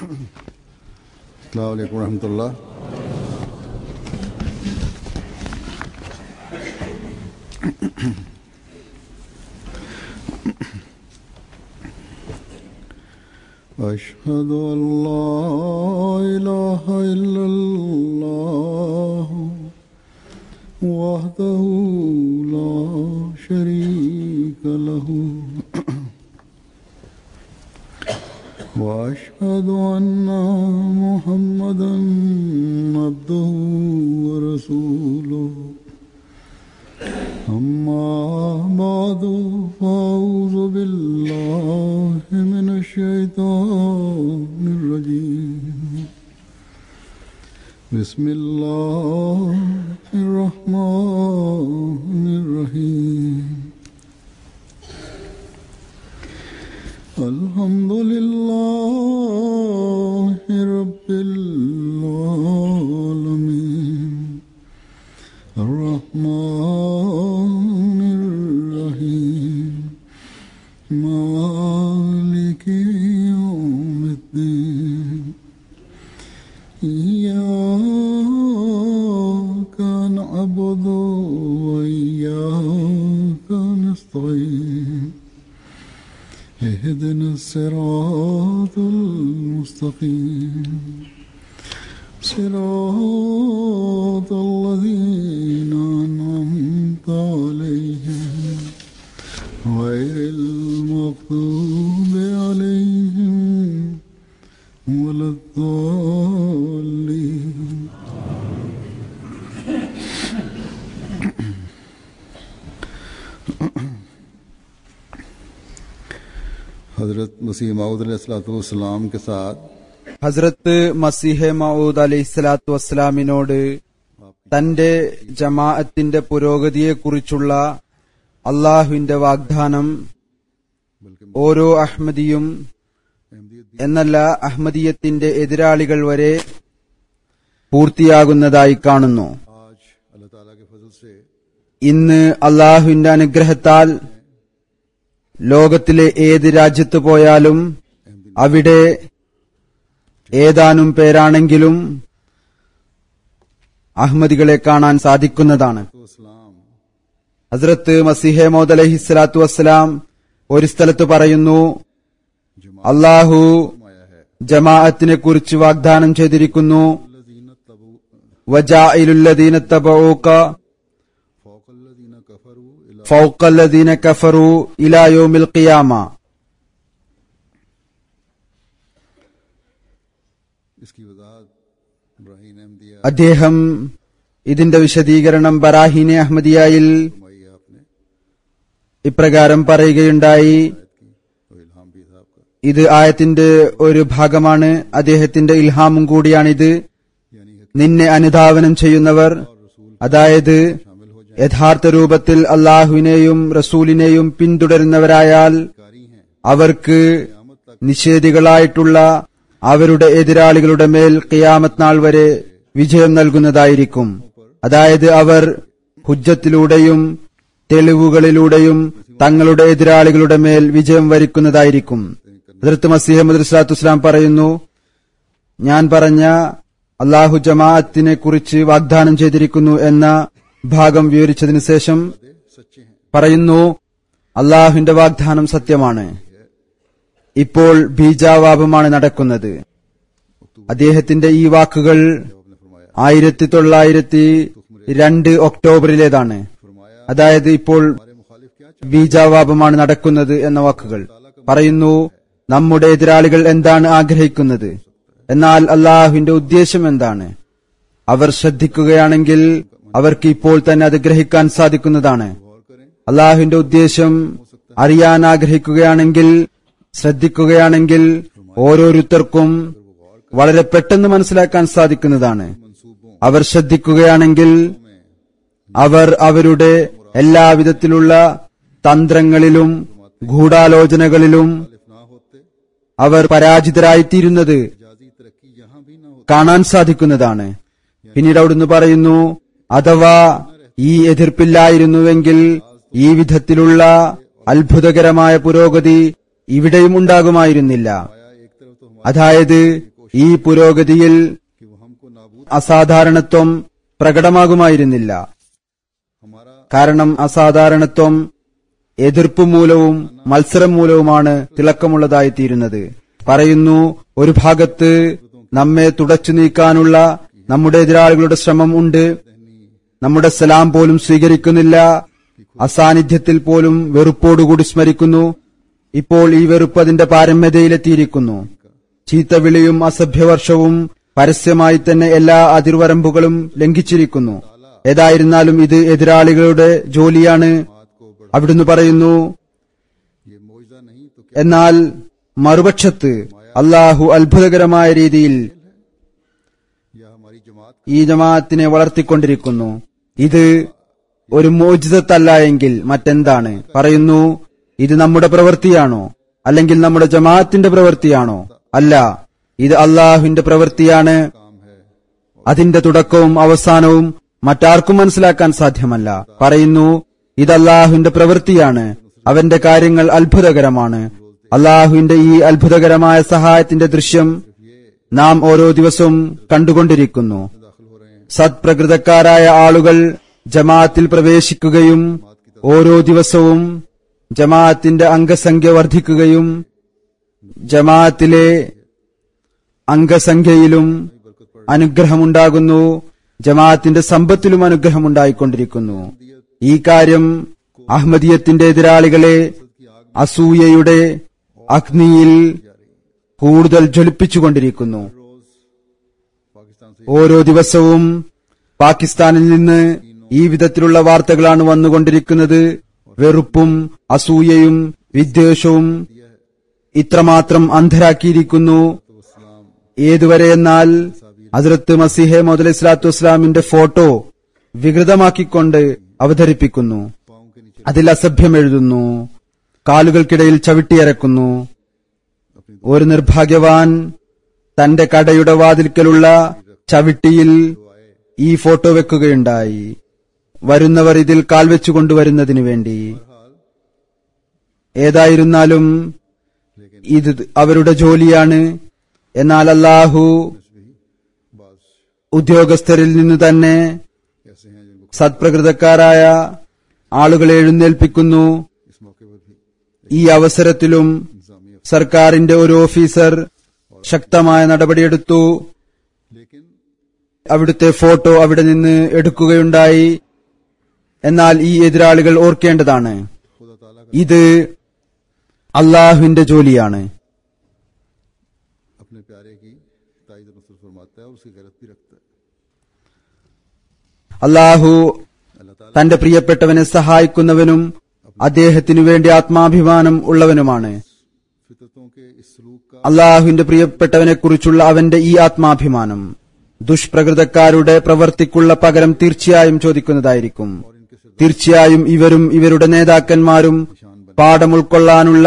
السلام عليكم ورحمة الله أشهد أن لا إله إلا الله وحده لا شريك له وأشهد أن محمدا عبده ورسوله أما بعد فأعوذ بالله من الشيطان الرجيم بسم الله الرحمن الرحيم الحمد لله رب العالمين الرحمن الرحيم مالك يوم الدين إياك نعبد وإياك نستعين اهدنا الصراط المستقيم صراط الذين أنعمت عليهم غير المغضوب عليهم ولا الضالين हजरत मसीह माऊदलाम के साथ ഹസ്രത്ത് മസിഹെ മൌദ് അലൈഹി സ്വലാത്തു വസ്സലാമിനോട് തന്റെ ജമാഅത്തിന്റെ പുരോഗതിയെക്കുറിച്ചുള്ള അള്ളാഹുവിന്റെ വാഗ്ദാനം ഓരോ അഹമ്മദിയും എന്നല്ല അഹമ്മദീയത്തിന്റെ എതിരാളികൾ വരെ പൂർത്തിയാകുന്നതായി കാണുന്നു आज अल्लाह ताला के फजल से ഇന്ന് അള്ളാഹുവിന്റെ അനുഗ്രഹത്താൽ ലോകത്തിലെ ഏത് രാജ്യത്ത് പോയാലും അവിടെ ഏതാനും പേരാണെങ്കിലും അഹമ്മദികളെ കാണാൻ സാധിക്കുന്നതാണ് तो इस्लाम ഹസ്രത്ത് മസിഹെ മോദ് അലഹി സ്വലാത്തു വസ്സലാം ഒരു സ്ഥലത്ത് പറയുന്നു അള്ളാഹു आया है ജമാഅത്തിനെ കുറിച്ച് വാഗ്ദാനം ചെയ്തിരിക്കുന്നു लजीन तबू വജാഇലുല്ലദീന തബഊക फौकल्लजीन कफरू इला ഫൗഖല്ലദീന കഫറു ഇലാ യൗമിൽ ഖിയാമ इसकी वजाहत इब्राहिम अहमदिया അദ്ദേഹം ഇതിന്റെ വിശദീകരണം ബറാഹിനെ അഹമ്മദിയായിൽ फरमाई है आपने ഇപ്രകാരം പറയുകയുണ്ടായി आयत की तो इल्हाम भी था आपका ഇത് ആയത്തിന്റെ ഒരു ഭാഗമാണ് അദ്ദേഹത്തിന്റെ ഇൽഹാമും കൂടിയാണിത് यानी है നിന്നെ അനുധാവനം ചെയ്യുന്നവർ അതായത് शामिल हो യഥാർത്ഥ രൂപത്തിൽ അള്ളാഹുവിനെയും റസൂലിനെയും പിന്തുടരുന്നവരായാൽ जाकारी हैं അവർക്ക് क़यामत तक നിഷേധികളായിട്ടുള്ള അവരുടെ എതിരാളികളുടെ മേൽ ഖിയാമത്ത് നാൾ വരെ വിജയം നൽകുന്നതായിരിക്കും അതായത് അവർ ഹുജ്ജത്തിലൂടെയും തെളിവുകളിലൂടെയും തങ്ങളുടെ എതിരാളികളുടെ മേൽ വിജയം വരിക്കുന്നതായിരിക്കും ഹജറത്ത് മസീഹ് മദ്രസാത്തു ഇസ്ലാം പറയുന്നു ഞാൻ പറഞ്ഞ അള്ളാഹു ജമാഅത്തിനെ കുറിച്ച് വാഗ്ദാനം ചെയ്തിരിക്കുന്നു എന്ന ഭാഗം വിവരിച്ചതിനു ശേഷം सच्चे हैं പറയുന്നു അള്ളാഹുവിന്റെ വാഗ്ദാനം സത്യമാണ് ഇപ്പോൾ ബീജാവാപമാണ് നടക്കുന്നത് അദ്ദേഹത്തിന്റെ ഈ വാക്കുകൾ आपने फरमाया ആയിരത്തി തൊള്ളായിരത്തി രണ്ട് ഒക്ടോബറിലേതാണ് फरमाया അതായത് ഇപ്പോൾ हमारे मुखालिफ क्या चाहते ബീജാവാപമാണ് നടക്കുന്നത് എന്ന വാക്കുകൾ പറയുന്നു നമ്മുടെ എതിരാളികൾ എന്താണ് ആഗ്രഹിക്കുന്നത് എന്നാൽ അള്ളാഹുവിന്റെ ഉദ്ദേശം എന്താണ് അവർ ശ്രദ്ധിക്കുകയാണെങ്കിൽ അവർക്ക് ഇപ്പോൾ തന്നെ അത് ഗ്രഹിക്കാൻ സാധിക്കുന്നതാണ് गौर करें അള്ളാഹുവിന്റെ ഉദ്ദേശം അറിയാൻ ആഗ്രഹിക്കുകയാണെങ്കിൽ ശ്രദ്ധിക്കുകയാണെങ്കിൽ ഓരോരുത്തർക്കും വളരെ പെട്ടെന്ന് മനസ്സിലാക്കാൻ സാധിക്കുന്നതാണ് मंसूबों അവർ ശ്രദ്ധിക്കുകയാണെങ്കിൽ അവർ അവരുടെ എല്ലാവിധത്തിലുള്ള തന്ത്രങ്ങളിലും ഗൂഢാലോചനകളിലും मुखालिफ ना होते അവർ പരാജിതരായിത്തീരുന്നത് जाजी तरक्की यहाँ भी ना होती കാണാൻ സാധിക്കുന്നതാണ് പിന്നീട് അവിടുന്ന് പറയുന്നു അഥവാ ഈ എതിർപ്പില്ലായിരുന്നുവെങ്കിൽ ഈ വിധത്തിലുള്ള അത്ഭുതകരമായ പുരോഗതി ഇവിടെയും ഉണ്ടാകുമായിരുന്നില്ല आया एक तरफ तो हमारी അതായത് ഈ പുരോഗതിയിൽ कि वो हमको नाबूद അസാധാരണത്വം പ്രകടമാകുമായിരുന്നില്ല हमारा കാരണം അസാധാരണത്വം എതിർപ്പ് മൂലവും മത്സരം മൂലവുമാണ് തിളക്കമുള്ളതായിത്തീരുന്നത് പറയുന്നു ഒരു ഭാഗത്ത് നമ്മെ തുടച്ചു നീക്കാനുള്ള നമ്മുടെ എതിരാളികളുടെ ശ്രമം ഉണ്ട് നമ്മുടെ സലാം പോലും സ്വീകരിക്കുന്നില്ല അസാന്നിധ്യത്തിൽ പോലും വെറുപ്പോടുകൂടി സ്മരിക്കുന്നു ഇപ്പോൾ ഈ വെറുപ്പ് അതിന്റെ പാരമ്യതയിലെത്തിയിരിക്കുന്നു ചീത്തവിളിയും അസഭ്യവർഷവും പരസ്യമായി തന്നെ എല്ലാ അതിർവരമ്പുകളും ലംഘിച്ചിരിക്കുന്നു ഏതായിരുന്നാലും ഇത് എതിരാളികളുടെ ജോലിയാണ് അവിടുന്ന് പറയുന്നു ये मोजा नहीं तो എന്നാൽ മറുപക്ഷത്ത് അള്ളാഹു അത്ഭുതകരമായ രീതിയിൽ क्या यह हमारी जमात ഈ ജമാഅത്തിനെ വളർത്തിക്കൊണ്ടിരിക്കുന്നു ഇത് ഒരു മോചിതത്തല്ല എങ്കിൽ മറ്റെന്താണ് പറയുന്നു ഇത് നമ്മുടെ പ്രവൃത്തിയാണോ അല്ലെങ്കിൽ നമ്മുടെ ജമാഅത്തിന്റെ പ്രവൃത്തിയാണോ അല്ല ഇത് അള്ളാഹുവിന്റെ പ്രവൃത്തിയാണ് काम है അതിന്റെ തുടക്കവും അവസാനവും മറ്റാർക്കും മനസ്സിലാക്കാൻ സാധ്യമല്ല പറയുന്നു ഇത് അള്ളാഹുവിന്റെ പ്രവൃത്തിയാണ് അവന്റെ കാര്യങ്ങൾ അത്ഭുതകരമാണ് അള്ളാഹുവിന്റെ ഈ അത്ഭുതകരമായ സഹായത്തിന്റെ ദൃശ്യം നാം ഓരോ ദിവസവും കണ്ടുകൊണ്ടിരിക്കുന്നു दाखिल हो रहे हैं സത്പ്രകൃതക്കാരായ ആളുകൾ ജമാഅത്തിൽ പ്രവേശിക്കുകയും ഓരോ ദിവസവും ജമാഅത്തിന്റെ അംഗസംഖ്യ വർദ്ധിക്കുകയും ജമാഅത്തിലെ അംഗസംഖ്യയിലും അനുഗ്രഹമുണ്ടാകുന്നു ജമാഅത്തിന്റെ സമ്പത്തിലും അനുഗ്രഹമുണ്ടായിക്കൊണ്ടിരിക്കുന്നു ഈ കാര്യം അഹമ്മദീയത്തിന്റെ എതിരാളികളെ അസൂയയുടെ അഗ്നിയിൽ കൂടുതൽ ജ്വലിപ്പിച്ചുകൊണ്ടിരിക്കുന്നു पाकिस्तान से ഓരോ ദിവസവും പാകിസ്ഥാനിൽ നിന്ന് ഈ വിധത്തിലുള്ള വാർത്തകളാണ് വന്നുകൊണ്ടിരിക്കുന്നത് വെറുപ്പും അസൂയയും വിദ്വേഷവും ഇത്രമാത്രം അന്ധരാക്കിയിരിക്കുന്നു तो इस्लाम ഏതുവരെ എന്നാൽ ഹസ്രത്ത് മസിഹെ മുതൽ ഇസ്ലാത്തു വസ്ലാമിന്റെ ഫോട്ടോ വികൃതമാക്കിക്കൊണ്ട് അവതരിപ്പിക്കുന്നു पाँव के नीचे അതിൽ അസഭ്യം എഴുതുന്നു കാലുകൾക്കിടയിൽ ചവിട്ടിയരക്കുന്നു ഒരു നിർഭാഗ്യവാൻ തന്റെ കടയുടെ വാതിൽക്കലുള്ള ചവിട്ടിയിൽ ഈ ഫോട്ടോ വെക്കുകയുണ്ടായി വരുന്നവർ ഇതിൽ കാൽ വെച്ചു കൊണ്ടുവരുന്നതിനു വേണ്ടി ഏതായിരുന്നാലും ഇത് അവരുടെ ജോലിയാണ് എന്നാൽ അല്ലാഹു बाज ഉദ്യോഗസ്ഥരിൽ നിന്ന് തന്നെ ऐसे हैं जिनको സത്പ്രകൃതക്കാരായ ആളുകളെ എഴുന്നേൽപ്പിക്കുന്നു इस मौके पर भी ഈ അവസരത്തിലും इंतजामी സർക്കാരിന്റെ ഒരു ഓഫീസർ ശക്തമായ നടപടിയെടുത്തു लेकिन അവിടുത്തെ ഫോട്ടോ അവിടെ നിന്ന് എടുക്കുകയുണ്ടായി എന്നാൽ ഈ എതിരാളികൾ ഓർക്കേണ്ടതാണ് खुदा ताला का ഇത് അള്ളാഹുവിന്റെ ജോലിയാണ് अपने प्यारे की ताइद नसर फरमाता है और उसकी गैरत भी रखता है അള്ളാഹു अल्लाह ताला തന്റെ പ്രിയപ്പെട്ടവനെ സഹായിക്കുന്നവനും അദ്ദേഹത്തിനു വേണ്ടി ആത്മാഭിമാനം ഉള്ളവനുമാണ് फितरतों के इस सलूक का അള്ളാഹുവിന്റെ പ്രിയപ്പെട്ടവനെ കുറിച്ചുള്ള അവന്റെ ഈ ആത്മാഭിമാനം ദുഷ്പ്രകൃതക്കാരുടെ പ്രവർത്തിക്കുള്ള പകരം തീർച്ചയായും ചോദിക്കുന്നതായിരിക്കും തീർച്ചയായും ഇവരും ഇവരുടെ നേതാക്കന്മാരും പാഠം ഉൾക്കൊള്ളാനുള്ള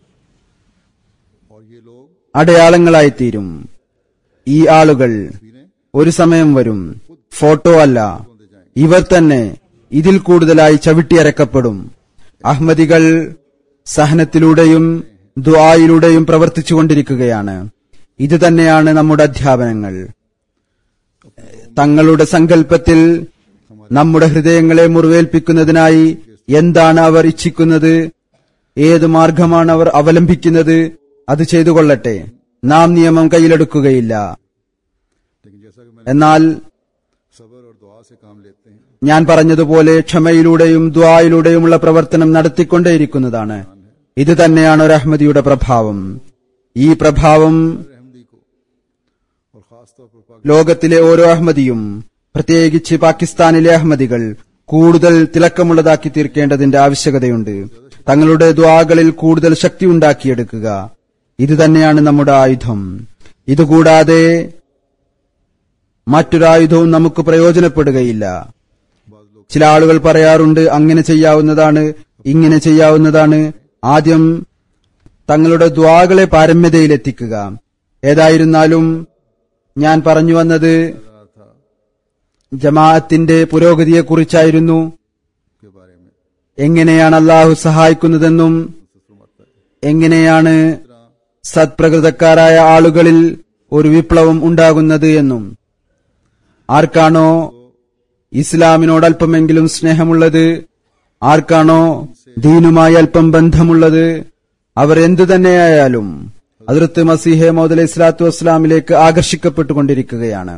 और ये लोग അടയാളങ്ങളായിത്തീരും ഈ ആളുകൾ ഒരു സമയം വരും ഫോട്ടോ അല്ല ഇവർ തന്നെ ഇതിൽ കൂടുതലായി ചവിട്ടിയരക്കപ്പെടും അഹമ്മദികൾ സഹനത്തിലൂടെയും ദുആയിലൂടെയും പ്രവർത്തിച്ചുകൊണ്ടിരിക്കുകയാണ് ഇത് തന്നെയാണ് നമ്മുടെ അധ്യാപനങ്ങൾ തങ്ങളുടെ സങ്കല്പത്തിൽ നമ്മുടെ ഹൃദയങ്ങളെ മുറിവേൽപ്പിക്കുന്നതിനായി എന്താണ് അവർ ഇച്ഛിക്കുന്നത് ഏത് മാർഗമാണ് അവർ അവലംബിക്കുന്നത് അത് ചെയ്തു കൊള്ളട്ടെ നാം നിയമം കയ്യിലെടുക്കുകയില്ല लेकिन जैसा कि मैं എന്നാൽ सबर और दुआ से काम लेते हैं ഞാൻ പറഞ്ഞതുപോലെ ക്ഷമയിലൂടെയും ദ്വായിലൂടെയുമുള്ള പ്രവർത്തനം നടത്തിക്കൊണ്ടേയിരിക്കുന്നതാണ് ഇത് തന്നെയാണ് ഒരു അഹമ്മദിയുടെ പ്രഭാവം ഈ പ്രഭാവം अहमदी को और खास तौर पर पाक ലോകത്തിലെ ഓരോ അഹമ്മദിയും പ്രത്യേകിച്ച് പാകിസ്ഥാനിലെ അഹമ്മദികൾ കൂടുതൽ തിളക്കമുള്ളതാക്കി തീർക്കേണ്ടതിന്റെ ആവശ്യകതയുണ്ട് തങ്ങളുടെ ദ്വാകളിൽ കൂടുതൽ ശക്തി ഉണ്ടാക്കിയെടുക്കുക ഇത് തന്നെയാണ് നമ്മുടെ ആയുധം ഇതുകൂടാതെ മറ്റൊരായുധവും നമുക്ക് പ്രയോജനപ്പെടുകയില്ല ചില ആളുകൾ പറയാറുണ്ട് അങ്ങനെ ചെയ്യാവുന്നതാണ് ഇങ്ങനെ ചെയ്യാവുന്നതാണ് ആദ്യം തങ്ങളുടെ ദ്വാകളെ പാരമ്യതയിലെത്തിക്കുക ഏതായിരുന്നാലും ഞാൻ പറഞ്ഞു വന്നത് रहा था ജമാഅത്തിന്റെ പുരോഗതിയെക്കുറിച്ചായിരുന്നു के बारे में എങ്ങനെയാണ് അള്ളാഹു സഹായിക്കുന്നതെന്നും എങ്ങനെയാണ് സത്പ്രകൃതക്കാരായ ആളുകളിൽ ഒരു വിപ്ലവം ഉണ്ടാകുന്നത് എന്നും ആർക്കാണോ ഇസ്ലാമിനോട് അല്പമെങ്കിലും സ്നേഹമുള്ളത് ആർക്കാണോ ദീനുമായി അല്പം ബന്ധമുള്ളത് അവർ എന്തു തന്നെയായാലും അതിർത്ത് മസീഹെ മോദ് ഇസ്ലാത്തു വസ്ലാമിലേക്ക് ആകർഷിക്കപ്പെട്ടുകൊണ്ടിരിക്കുകയാണ്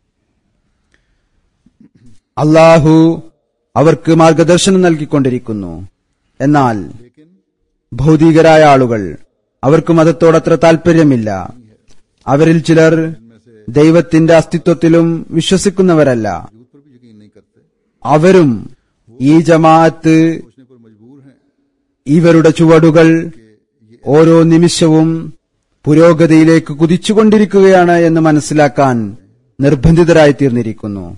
അള്ളാഹു അവർക്ക് മാർഗദർശനം നൽകിക്കൊണ്ടിരിക്കുന്നു എന്നാൽ ഭൗതികരായ ആളുകൾ അവർക്ക് മതത്തോടത്ര താൽപര്യമില്ല അവരിൽ ചിലർ ദൈവത്തിന്റെ അസ്തിത്വത്തിലും വിശ്വസിക്കുന്നവരല്ല वजूद पर भी यकीन नहीं करते അവരും ഈ ജമാഅത്ത് सोचने पर मजबूर हैं ഇവരുടെ ചുവടുകൾ ഓരോ നിമിഷവും പുരോഗതിയിലേക്ക് കുതിച്ചുകൊണ്ടിരിക്കുകയാണ് എന്ന് മനസ്സിലാക്കാൻ നിർബന്ധിതരായി തീർന്നിരിക്കുന്നു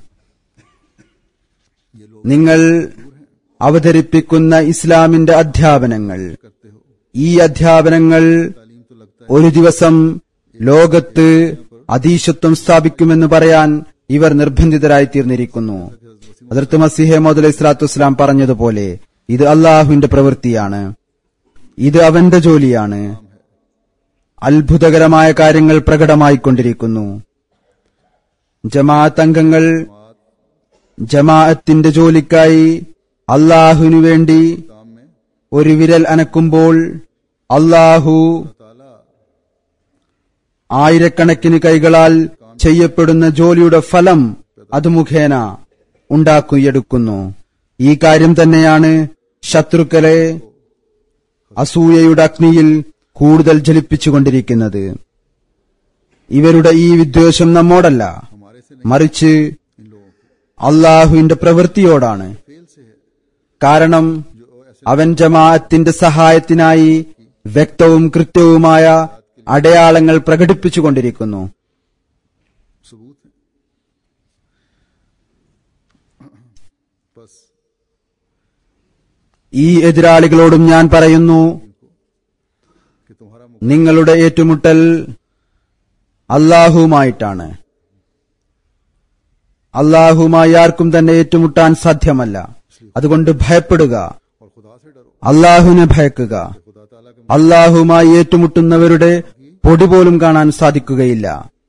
നിങ്ങൾ അവതരിപ്പിക്കുന്ന ഇസ്ലാമിന്റെ അധ്യാപനങ്ങൾ करते हो ഈ അധ്യാപനങ്ങൾ तालीम तो लगता ഒരു ദിവസം ലോകത്ത് അതീശത്വം സ്ഥാപിക്കുമെന്ന് പറയാൻ ഇവർ നിർബന്ധിതരായി തീർന്നിരിക്കുന്നു അതിർത്ത് മസിഹെ മോദ് ഇസ്ലാത്തു വസ്സലാം പറഞ്ഞതുപോലെ ഇത് അള്ളാഹുവിന്റെ പ്രവൃത്തിയാണ് ഇത് അവന്റെ ജോലിയാണ് അത്ഭുതകരമായ കാര്യങ്ങൾ പ്രകടമായിക്കൊണ്ടിരിക്കുന്നു ജമാഅത്ത് അംഗങ്ങൾ ജമാഅത്തിന്റെ ജോലിക്കായി അള്ളാഹുവിനു വേണ്ടി है काम में ഒരു വിരൽ അനക്കുമ്പോൾ അള്ളാഹു ताला ആയിരക്കണക്കിന് കൈകളാൽ ചെയ്യപ്പെടുന്ന ജോലിയുടെ ഫലം അത് മുഖേന ഉണ്ടാക്കിയെടുക്കുന്നു ഈ കാര്യം തന്നെയാണ് ശത്രുക്കളെ അസൂയയുടെ അഗ്നിയിൽ കൂടുതൽ ജ്വലിപ്പിച്ചുകൊണ്ടിരിക്കുന്നത് ഇവരുടെ ഈ വിദ്വേഷം നമ്മോടല്ല हमारे से മറിച്ച് इन लोगों के അള്ളാഹുവിന്റെ പ്രവൃത്തിയോടാണ് फेल से है കാരണം അവൻ ജമാഅത്തിന്റെ സഹായത്തിനായി വ്യക്തവും കൃത്യവുമായ അടയാളങ്ങൾ പ്രകടിപ്പിച്ചുകൊണ്ടിരിക്കുന്നു सबूत है बस ഈ എതിരാളികളോടും ഞാൻ പറയുന്നു कि तुम्हारा मुख നിങ്ങളുടെ ഏറ്റുമുട്ടൽ അള്ളാഹുവുമായിട്ടാണ് അള്ളാഹുവുമായി ആർക്കും തന്നെ ഏറ്റുമുട്ടാൻ സാധ്യമല്ല അതുകൊണ്ട് ഭയപ്പെടുക और खुदा से डरो അള്ളാഹുവിനെ ഭയക്കുക खुदा ताला के അള്ളാഹുവുമായി ഏറ്റുമുട്ടുന്നവരുടെ പൊടി പോലും കാണാൻ സാധിക്കുകയില്ല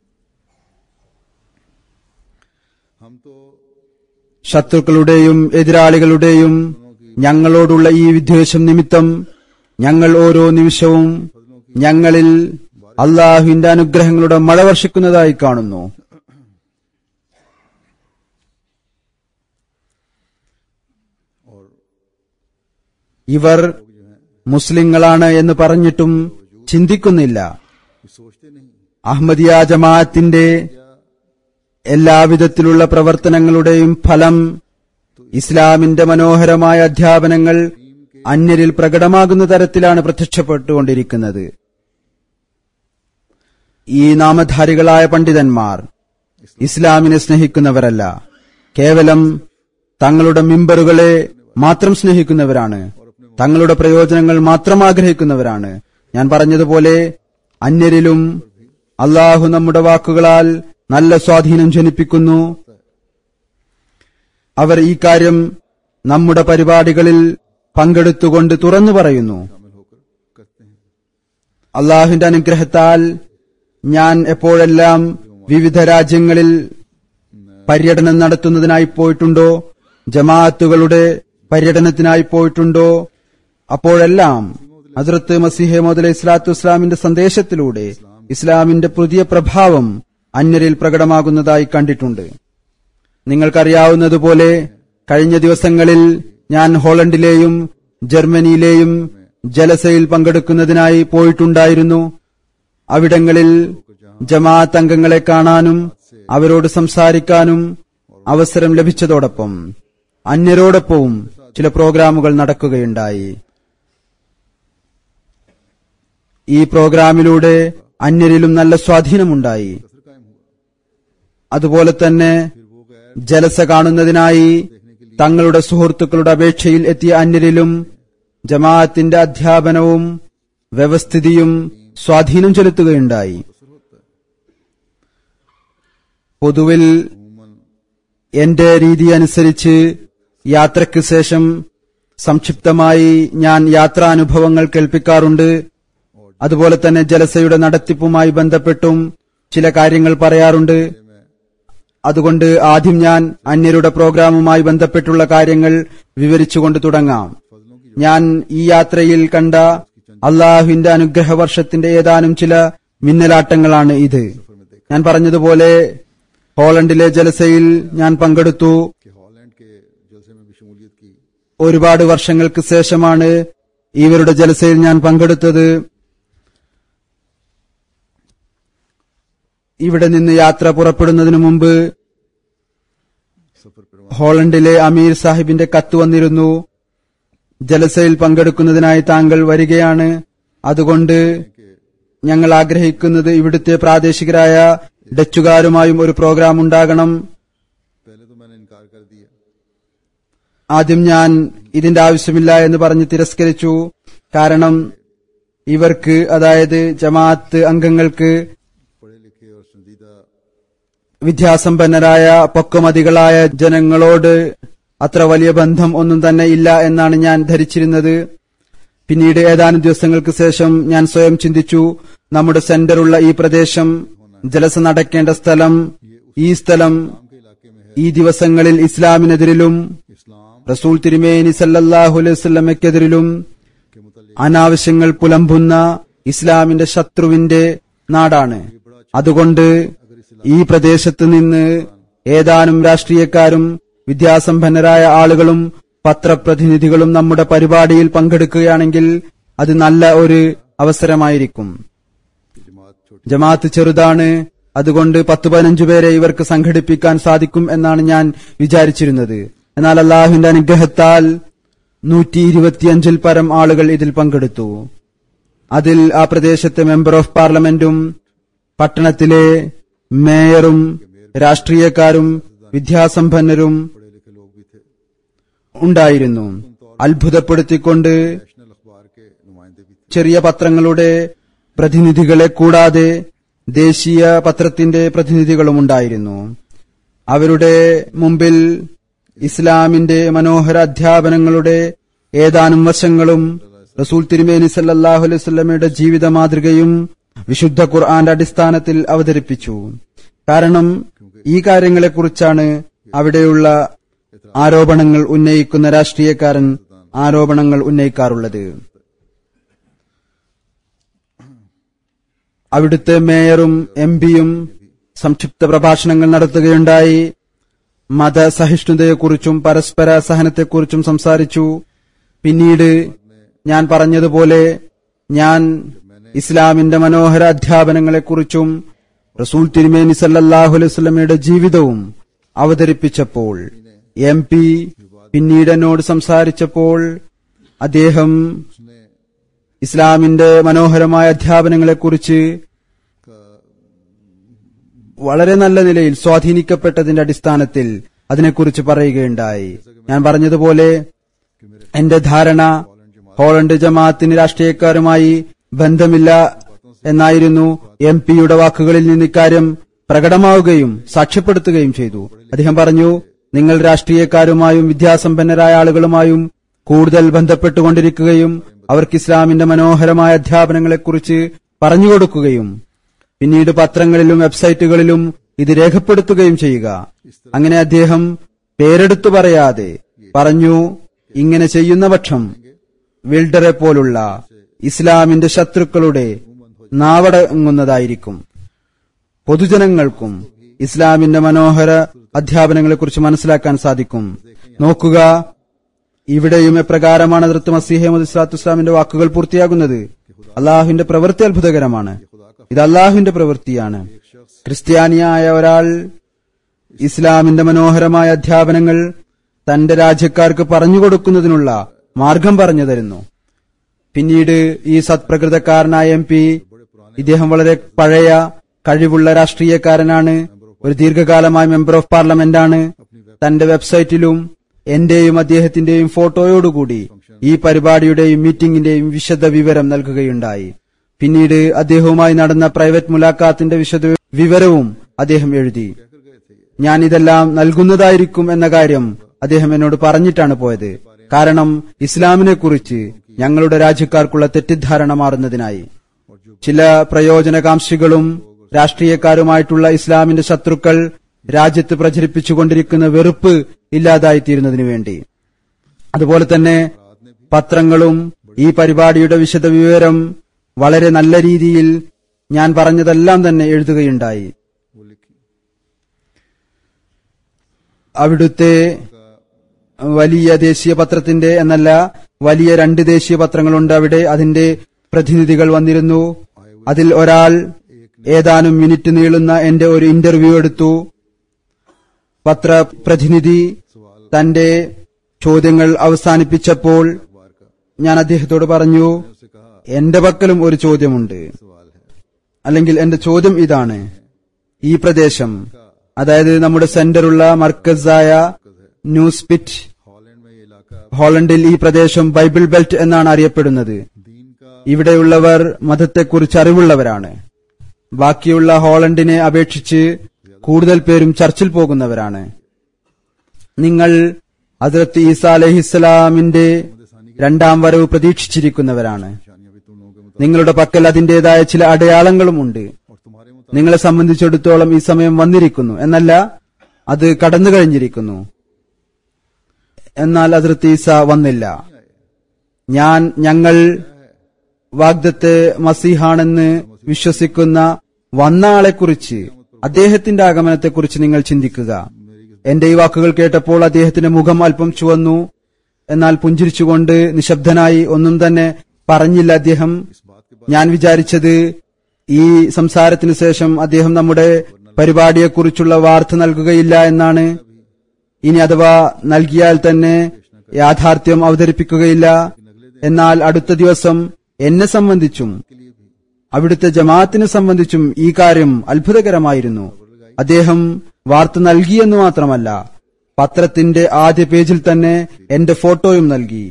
हम तो ശത്രുക്കളുടെയും എതിരാളികളുടെയും ഞങ്ങളോടുള്ള ഈ വിദ്വേഷം നിമിത്തം ഞങ്ങൾ ഓരോ നിമിഷവും ഞങ്ങളിൽ അള്ളാഹുവിന്റെ അനുഗ്രഹങ്ങളുടെ മഴ വർഷിക്കുന്നതായി കാണുന്നു और ഇവർ മുസ്ലിങ്ങളാണ് എന്ന് പറഞ്ഞിട്ടും ചിന്തിക്കുന്നില്ല ये सोचते नहीं അഹമ്മദിയ ജമാഅത്തിന്റെ എല്ലാവിധത്തിലുള്ള പ്രവർത്തനങ്ങളുടെയും ഫലം ഇസ്ലാമിന്റെ മനോഹരമായ അധ്യാപനങ്ങൾ അന്യരിൽ പ്രകടമാകുന്ന തരത്തിലാണ് പ്രത്യക്ഷപ്പെട്ടുകൊണ്ടിരിക്കുന്നത് ഈ നാമധാരികളായ പണ്ഡിതന്മാർ ഇസ്ലാമിനെ സ്നേഹിക്കുന്നവരല്ല കേവലം തങ്ങളുടെ മിമ്പറുകളെ മാത്രം സ്നേഹിക്കുന്നവരാണ് തങ്ങളുടെ പ്രയോജനങ്ങൾ മാത്രം ആഗ്രഹിക്കുന്നവരാണ് ഞാൻ പറഞ്ഞതുപോലെ അന്യരിലും അള്ളാഹു നമ്മുടെ വാക്കുകളാൽ നല്ല സ്വാധീനം ജനിപ്പിക്കുന്നു അവർ ഈ കാര്യം നമ്മുടെ പരിപാടികളിൽ പങ്കെടുത്തുകൊണ്ട് തുറന്നു പറയുന്നു शामिल होकर करते हैं അള്ളാഹുവിന്റെ അനുഗ്രഹത്താൽ ഞാൻ എപ്പോഴെല്ലാം വിവിധ രാജ്യങ്ങളിൽ പര്യടനം നടത്തുന്നതിനായി പോയിട്ടുണ്ടോ ജമാഅത്തുകളുടെ പര്യടനത്തിനായി പോയിട്ടുണ്ടോ അപ്പോഴെല്ലാം ഹസ്രത്ത് മസിഹെ മുതലെ ഇസ്ലാത്തു ഇസ്ലാമിന്റെ സന്ദേശത്തിലൂടെ ഇസ്ലാമിന്റെ പുതിയ പ്രഭാവം അന്യരിൽ പ്രകടമാകുന്നതായി കണ്ടിട്ടുണ്ട് നിങ്ങൾക്കറിയാവുന്നതുപോലെ കഴിഞ്ഞ ദിവസങ്ങളിൽ ഞാൻ ഹോളണ്ടിലെയും ജർമ്മനിയിലെയും ജലസയിൽ പങ്കെടുക്കുന്നതിനായി പോയിട്ടുണ്ടായിരുന്നു അവിടങ്ങളിൽ ജമാഅത്ത് അംഗങ്ങളെ കാണാനും അവരോട് സംസാരിക്കാനും അവസരം ലഭിച്ചതോടൊപ്പം അന്യരോടൊപ്പവും ചില പ്രോഗ്രാമുകൾ നടക്കുകയുണ്ടായി ഈ പ്രോഗ്രാമിലൂടെ അന്യരിലും നല്ല സ്വാധീനമുണ്ടായി असर कायम हुआ അതുപോലെ തന്നെ फिर वो गैर ജലസ കാണുന്നതിനായി തങ്ങളുടെ സുഹൃത്തുക്കളുടെ അപേക്ഷയിൽ എത്തിയ അന്യരിലും ജമാഅത്തിന്റെ അധ്യാപനവും വ്യവസ്ഥിതിയും സ്വാധീനം ചെലുത്തുകയുണ്ടായി പൊതുവിൽ अमूमन എന്റെ രീതി അനുസരിച്ച് യാത്രയ്ക്ക് ശേഷം സംക്ഷിപ്തമായി ഞാൻ യാത്രാനുഭവങ്ങൾ കേൾപ്പിക്കാറുണ്ട് അതുപോലെ തന്നെ ജലസയുടെ നടത്തിപ്പുമായി ബന്ധപ്പെട്ടും ചില കാര്യങ്ങൾ പറയാറുണ്ട് അതുകൊണ്ട് ആദ്യം ഞാൻ അന്യരുടെ പ്രോഗ്രാമുമായി ബന്ധപ്പെട്ടുള്ള കാര്യങ്ങൾ വിവരിച്ചുകൊണ്ട് തുടങ്ങാം ഞാൻ ഈ യാത്രയിൽ കണ്ട അള്ളാഹുവിന്റെ അനുഗ്രഹ വർഷത്തിന്റെ ഏതാനും ചില മിന്നലാട്ടങ്ങളാണ് ഇത് ഞാൻ പറഞ്ഞതുപോലെ ഹോളണ്ടിലെ ജലസയിൽ ഞാൻ പങ്കെടുത്തു कि हॉलैंड के जलसे में भी शमूलियत की ഒരുപാട് വർഷങ്ങൾക്ക് ശേഷമാണ് ഇവരുടെ ജലസയിൽ ഞാൻ പങ്കെടുത്തത് ഇവിടെ നിന്ന് യാത്ര പുറപ്പെടുന്നതിനു മുമ്പ് सफर पर ഹോളണ്ടിലെ അമീർ സാഹിബിന്റെ കത്ത് വന്നിരുന്നു ജലസയിൽ പങ്കെടുക്കുന്നതിനായി താങ്കൾ വരികയാണ് അതുകൊണ്ട് ഞങ്ങൾ ആഗ്രഹിക്കുന്നത് ഇവിടുത്തെ പ്രാദേശികരായ ഡച്ചുകാരുമായും ഒരു പ്രോഗ്രാം ഉണ്ടാകണം पहले तो मैंने इनकार कर दिया ആദ്യം ഞാൻ ഇതിന്റെ ആവശ്യമില്ല എന്ന് പറഞ്ഞ് തിരസ്കരിച്ചു കാരണം ഇവർക്ക് അതായത് ജമാഅത്ത് അംഗങ്ങൾക്ക് पढ़े लिखे और संजीदा വിദ്യാസമ്പന്നരായ പൊക്കമതികളായ ജനങ്ങളോട് അത്ര വലിയ ബന്ധം ഒന്നും തന്നെ ഇല്ല എന്നാണ് ഞാൻ ധരിച്ചിരുന്നത് പിന്നീട് ഏതാനും ദിവസങ്ങൾക്ക് ശേഷം ഞാൻ സ്വയം ചിന്തിച്ചു നമ്മുടെ സെന്ററുള്ള ഈ പ്രദേശം ജലസ നടക്കേണ്ട സ്ഥലം ഈ സ്ഥലം के इलाके में है ഈ ദിവസങ്ങളിൽ ഇസ്ലാമിനെതിരിലും इस्लाम റസൂൽ തിരുമേനി സല്ലല്ലാഹു അലൈഹി വസല്ലമയ്ക്കെതിരിലും के मुतल അനാവശ്യങ്ങൾ പുലമ്പുന്ന ഇസ്ലാമിന്റെ ശത്രുവിന്റെ നാടാണ് അതുകൊണ്ട് ഈ പ്രദേശത്ത് നിന്ന് ഏതാനും രാഷ്ട്രീയക്കാരും വിദ്യാസമ്പന്നരായ ആളുകളും പത്രപ്രതിനിധികളും നമ്മുടെ പരിപാടിയിൽ പങ്കെടുക്കുകയാണെങ്കിൽ അത് നല്ല ഒരു അവസരമായിരിക്കും जमात छोटी ജമാഅത്ത് ചെറുതാണ് അതുകൊണ്ട് പത്ത് പതിനഞ്ചു പേരെ ഇവർക്ക് സംഘടിപ്പിക്കാൻ സാധിക്കും എന്നാണ് ഞാൻ വിചാരിച്ചിരുന്നത് എന്നാൽ അള്ളാഹുവിന്റെ അനുഗ്രഹത്താൽ നൂറ്റി ഇരുപത്തിയഞ്ചിൽ പരം ആളുകൾ ഇതിൽ പങ്കെടുത്തു അതിൽ ആ പ്രദേശത്തെ മെമ്പർ ഓഫ് പാർലമെന്റും പട്ടണത്തിലെ മേയറും രാഷ്ട്രീയക്കാരും വിദ്യാസമ്പന്നരും पढ़े लिखे लोग भी थे ഉണ്ടായിരുന്നു അത്ഭുതപ്പെടുത്തിക്കൊണ്ട് नेशनल अखबार के नुमाइंदे भी थे ചെറിയ പത്രങ്ങളുടെ പ്രതിനിധികളെ കൂടാതെ ദേശീയ പത്രത്തിന്റെ പ്രതിനിധികളും ഉണ്ടായിരുന്നു അവരുടെ മുമ്പിൽ ഇസ്ലാമിന്റെ മനോഹര അധ്യാപനങ്ങളുടെ ഏതാനും വശങ്ങളും റസൂൽ തിരുമേനി സല്ലല്ലാഹു അലൈഹി വസല്ലമയുടെ ജീവിത മാതൃകയും വിശുദ്ധ ഖുർആന്റെ അടിസ്ഥാനത്തിൽ അവതരിപ്പിച്ചു കാരണം ഈ കാര്യങ്ങളെക്കുറിച്ചാണ് അവിടെയുള്ള ആരോപണങ്ങൾ ഉന്നയിക്കുന്ന രാഷ്ട്രീയക്കാരൻ ആരോപണങ്ങൾ ഉന്നയിക്കാറുള്ളത് അവിടുത്തെ മേയറും എം പിയും സംക്ഷിപ്ത പ്രഭാഷണങ്ങൾ നടത്തുകയുണ്ടായി മതസഹിഷ്ണുതയെക്കുറിച്ചും പരസ്പര സഹനത്തെക്കുറിച്ചും സംസാരിച്ചു പിന്നീട് ഞാൻ പറഞ്ഞതുപോലെ ഞാൻ ഇസ്ലാമിന്റെ മനോഹര അധ്യാപനങ്ങളെക്കുറിച്ചും റസൂൽ തിരുമേനി സല്ലല്ലാഹു അലൈഹി വസല്ലമയുടെ ജീവിതവും അവതരിപ്പിച്ചപ്പോൾ എം പി പിന്നീട് എന്നോട് സംസാരിച്ചപ്പോൾ അദ്ദേഹം उसने ഇസ്ലാമിന്റെ മനോഹരമായ അധ്യാപനങ്ങളെക്കുറിച്ച് വളരെ നല്ല നിലയിൽ സ്വാധീനിക്കപ്പെട്ടതിന്റെ അടിസ്ഥാനത്തിൽ അതിനെക്കുറിച്ച് പറയുകയുണ്ടായി ഞാൻ പറഞ്ഞതുപോലെ എന്റെ ധാരണ ഹോളണ്ട് ജമാഅത്തിന് രാഷ്ട്രീയക്കാരുമായി ബന്ധമില്ല എന്നായിരുന്നു എം പിയുടെ വാക്കുകളിൽ നിന്ന് ഇക്കാര്യം പ്രകടമാവുകയും സാക്ഷ്യപ്പെടുത്തുകയും ചെയ്തു അദ്ദേഹം പറഞ്ഞു നിങ്ങൾ രാഷ്ട്രീയക്കാരുമായും വിദ്യാസമ്പന്നരായ ആളുകളുമായും കൂടുതൽ ബന്ധപ്പെട്ടുകൊണ്ടിരിക്കുകയും അവർക്ക് ഇസ്ലാമിന്റെ മനോഹരമായ അധ്യാപനങ്ങളെക്കുറിച്ച് പറഞ്ഞുകൊടുക്കുകയും പിന്നീട് പത്രങ്ങളിലും വെബ്സൈറ്റുകളിലും ഇത് രേഖപ്പെടുത്തുകയും ചെയ്യുക അങ്ങനെ അദ്ദേഹം പേരെടുത്തു പറയാതെ പറഞ്ഞു ഇങ്ങനെ ചെയ്യുന്ന പക്ഷം വിൽഡറെ പോലുള്ള ഇസ്ലാമിന്റെ ശത്രുക്കളുടെ നാവടങ്ങുന്നതായിരിക്കും പൊതുജനങ്ങൾക്കും ഇസ്ലാമിന്റെ മനോഹര അധ്യാപനങ്ങളെക്കുറിച്ച് മനസ്സിലാക്കാൻ സാധിക്കും നോക്കുക ഇവിടെയും എപ്രകാരമാണ് അതിർത്ത് മസീഹമദ് ഇസ്ലാത്തു ഇസ്ലാമിന്റെ വാക്കുകൾ പൂർത്തിയാകുന്നത് അള്ളാഹുവിന്റെ പ്രവൃത്തി അത്ഭുതകരമാണ് ഇത് അള്ളാഹുവിന്റെ പ്രവൃത്തിയാണ് ക്രിസ്ത്യാനിയായ ഒരാൾ ഇസ്ലാമിന്റെ മനോഹരമായ അധ്യാപനങ്ങൾ തന്റെ രാജ്യക്കാർക്ക് പറഞ്ഞുകൊടുക്കുന്നതിനുള്ള മാർഗം പറഞ്ഞു തരുന്നു പിന്നീട് ഈ സത്പ്രകൃതക്കാരനായ എം പി ഇദ്ദേഹം വളരെ പഴയ കഴിവുള്ള രാഷ്ട്രീയക്കാരനാണ് ഒരു ദീർഘകാലമായ മെമ്പർ ഓഫ് പാർലമെന്റ് ആണ് തന്റെ വെബ്സൈറ്റിലും എന്റെയും അദ്ദേഹത്തിന്റെയും ഫോട്ടോയോടുകൂടി ഈ പരിപാടിയുടെയും മീറ്റിംഗിന്റെയും വിശദ വിവരം നൽകുകയുണ്ടായി പിന്നീട് അദ്ദേഹവുമായി നടന്ന പ്രൈവറ്റ് മുലാഖാത്തിന്റെ വിശദ വിവരവും അദ്ദേഹം എഴുതി ഞാൻ ഇതെല്ലാം നൽകുന്നതായിരിക്കും എന്ന കാര്യം അദ്ദേഹം എന്നോട് പറഞ്ഞിട്ടാണ് പോയത് കാരണം ഇസ്ലാമിനെ കുറിച്ച് ഞങ്ങളുടെ രാജ്യക്കാർക്കുള്ള തെറ്റിദ്ധാരണ മാറുന്നതിനായി ചില പ്രയോജനകാംക്ഷികളും രാഷ്ട്രീയക്കാരുമായിട്ടുള്ള ഇസ്ലാമിന്റെ ശത്രുക്കൾ രാജ്യത്ത് പ്രചരിപ്പിച്ചുകൊണ്ടിരിക്കുന്ന വെറുപ്പ് ഇല്ലാതായിത്തീരുന്നതിനു വേണ്ടി അതുപോലെ തന്നെ പത്രങ്ങളും ഈ പരിപാടിയുടെ വിശദവിവരം വളരെ നല്ല രീതിയിൽ ഞാൻ പറഞ്ഞതെല്ലാം തന്നെ എഴുതുകയുണ്ടായി वो लिखी അവിടുത്തെ വലിയ ദേശീയ പത്രത്തിന്റെ എന്നല്ല വലിയ രണ്ട് ദേശീയ പത്രങ്ങളുണ്ട് അവിടെ അതിന്റെ പ്രതിനിധികൾ വന്നിരുന്നു അതിൽ ഒരാൾ ഏതാനും മിനിറ്റ് നീളുന്ന എന്റെ ഒരു ഇന്റർവ്യൂ എടുത്തു പത്ര പ്രതിനിധി തന്റെ ചോദ്യങ്ങൾ അവസാനിപ്പിച്ചപ്പോൾ अखबार का ഞാൻ അദ്ദേഹത്തോട് പറഞ്ഞു उससे कहा എന്റെ പക്കലും ഒരു ചോദ്യമുണ്ട് सवाल है അല്ലെങ്കിൽ എന്റെ ചോദ്യം ഇതാണ് ഈ പ്രദേശം അതായത് നമ്മുടെ സെന്ററുള്ള മർക്കസായ ന്യൂസ്പിറ്റ് हॉलैंड में ये इलाका ഹോളണ്ടിൽ ഈ പ്രദേശം ബൈബിൾ ബെൽറ്റ് എന്നാണ് അറിയപ്പെടുന്നത് दीन का ഇവിടെയുള്ളവർ മതത്തെക്കുറിച്ച് അറിവുള്ളവരാണ് ബാക്കിയുള്ള ഹോളണ്ടിനെ അപേക്ഷിച്ച് കൂടുതൽ പേരും ചർച്ചിൽ പോകുന്നവരാണ് നിങ്ങൾ ഹസ്രത്ത് ഈസ അലഹിസ്സലാമിന്റെ രണ്ടാം വരവ് പ്രതീക്ഷിച്ചിരിക്കുന്നവരാണ് निशानियां भी तुम लोगों के मुताबिक നിങ്ങളുടെ പക്കൽ അതിന്റേതായ ചില അടയാളങ്ങളുമുണ്ട് और तुम्हारे मुताबिक നിങ്ങളെ സംബന്ധിച്ചിടത്തോളം ഈ സമയം വന്നിരിക്കുന്നു എന്നല്ല അത് കടന്നു കഴിഞ്ഞിരിക്കുന്നു എന്നാൽ അതിർത്തി ഈസ വന്നില്ല ഞാൻ ഞങ്ങൾ വാഗ്ദത്തെ മസീഹാണെന്ന് വിശ്വസിക്കുന്ന വന്ന ആളെക്കുറിച്ച് അദ്ദേഹത്തിന്റെ ആഗമനത്തെക്കുറിച്ച് നിങ്ങൾ ചിന്തിക്കുക എന്റെ ഈ വാക്കുകൾ കേട്ടപ്പോൾ അദ്ദേഹത്തിന്റെ മുഖം അല്പം ചുവന്നു എന്നാൽ പുഞ്ചിരിച്ചുകൊണ്ട് നിശബ്ദനായി ഒന്നും തന്നെ പറഞ്ഞില്ല അദ്ദേഹം ഞാൻ വിചാരിച്ചത് ഈ സംസാരത്തിന് ശേഷം അദ്ദേഹം നമ്മുടെ പരിപാടിയെക്കുറിച്ചുള്ള വാർത്ത നൽകുകയില്ല എന്നാണ് ഇനി അഥവാ നൽകിയാൽ തന്നെ യാഥാർത്ഥ്യം അവതരിപ്പിക്കുകയില്ല എന്നാൽ അടുത്ത ദിവസം എന്നെ സംബന്ധിച്ചും അവിടുത്തെ ജമാഅത്തിനെ സംബന്ധിച്ചും ഈ കാര്യം അത്ഭുതകരമായിരുന്നു അദ്ദേഹം വാർത്ത നൽകിയെന്ന് മാത്രമല്ല പത്രത്തിന്റെ ആദ്യ പേജിൽ തന്നെ എന്റെ ഫോട്ടോയും നൽകി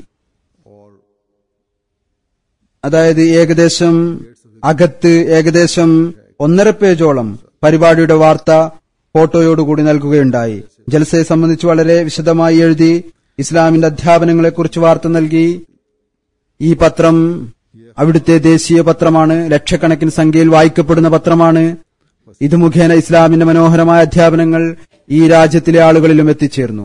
അതായത് ഏകദേശം അകത്ത് ഏകദേശം ഒന്നര പേജോളം പരിപാടിയുടെ വാർത്ത ഫോട്ടോയോടുകൂടി നൽകുകയുണ്ടായി ജലസയെ സംബന്ധിച്ച് വളരെ വിശദമായി എഴുതി ഇസ്ലാമിന്റെ അധ്യാപനങ്ങളെക്കുറിച്ച് വാർത്ത നൽകി ഈ പത്രം അവിടുത്തെ ദേശീയ പത്രമാണ് ലക്ഷക്കണക്കിന് സംഖ്യയിൽ വായിക്കപ്പെടുന്ന പത്രമാണ് ഇത് മുഖേന ഇസ്ലാമിന്റെ മനോഹരമായ അധ്യാപനങ്ങൾ ഈ രാജ്യത്തിലെ ആളുകളിലും എത്തിച്ചേർന്നു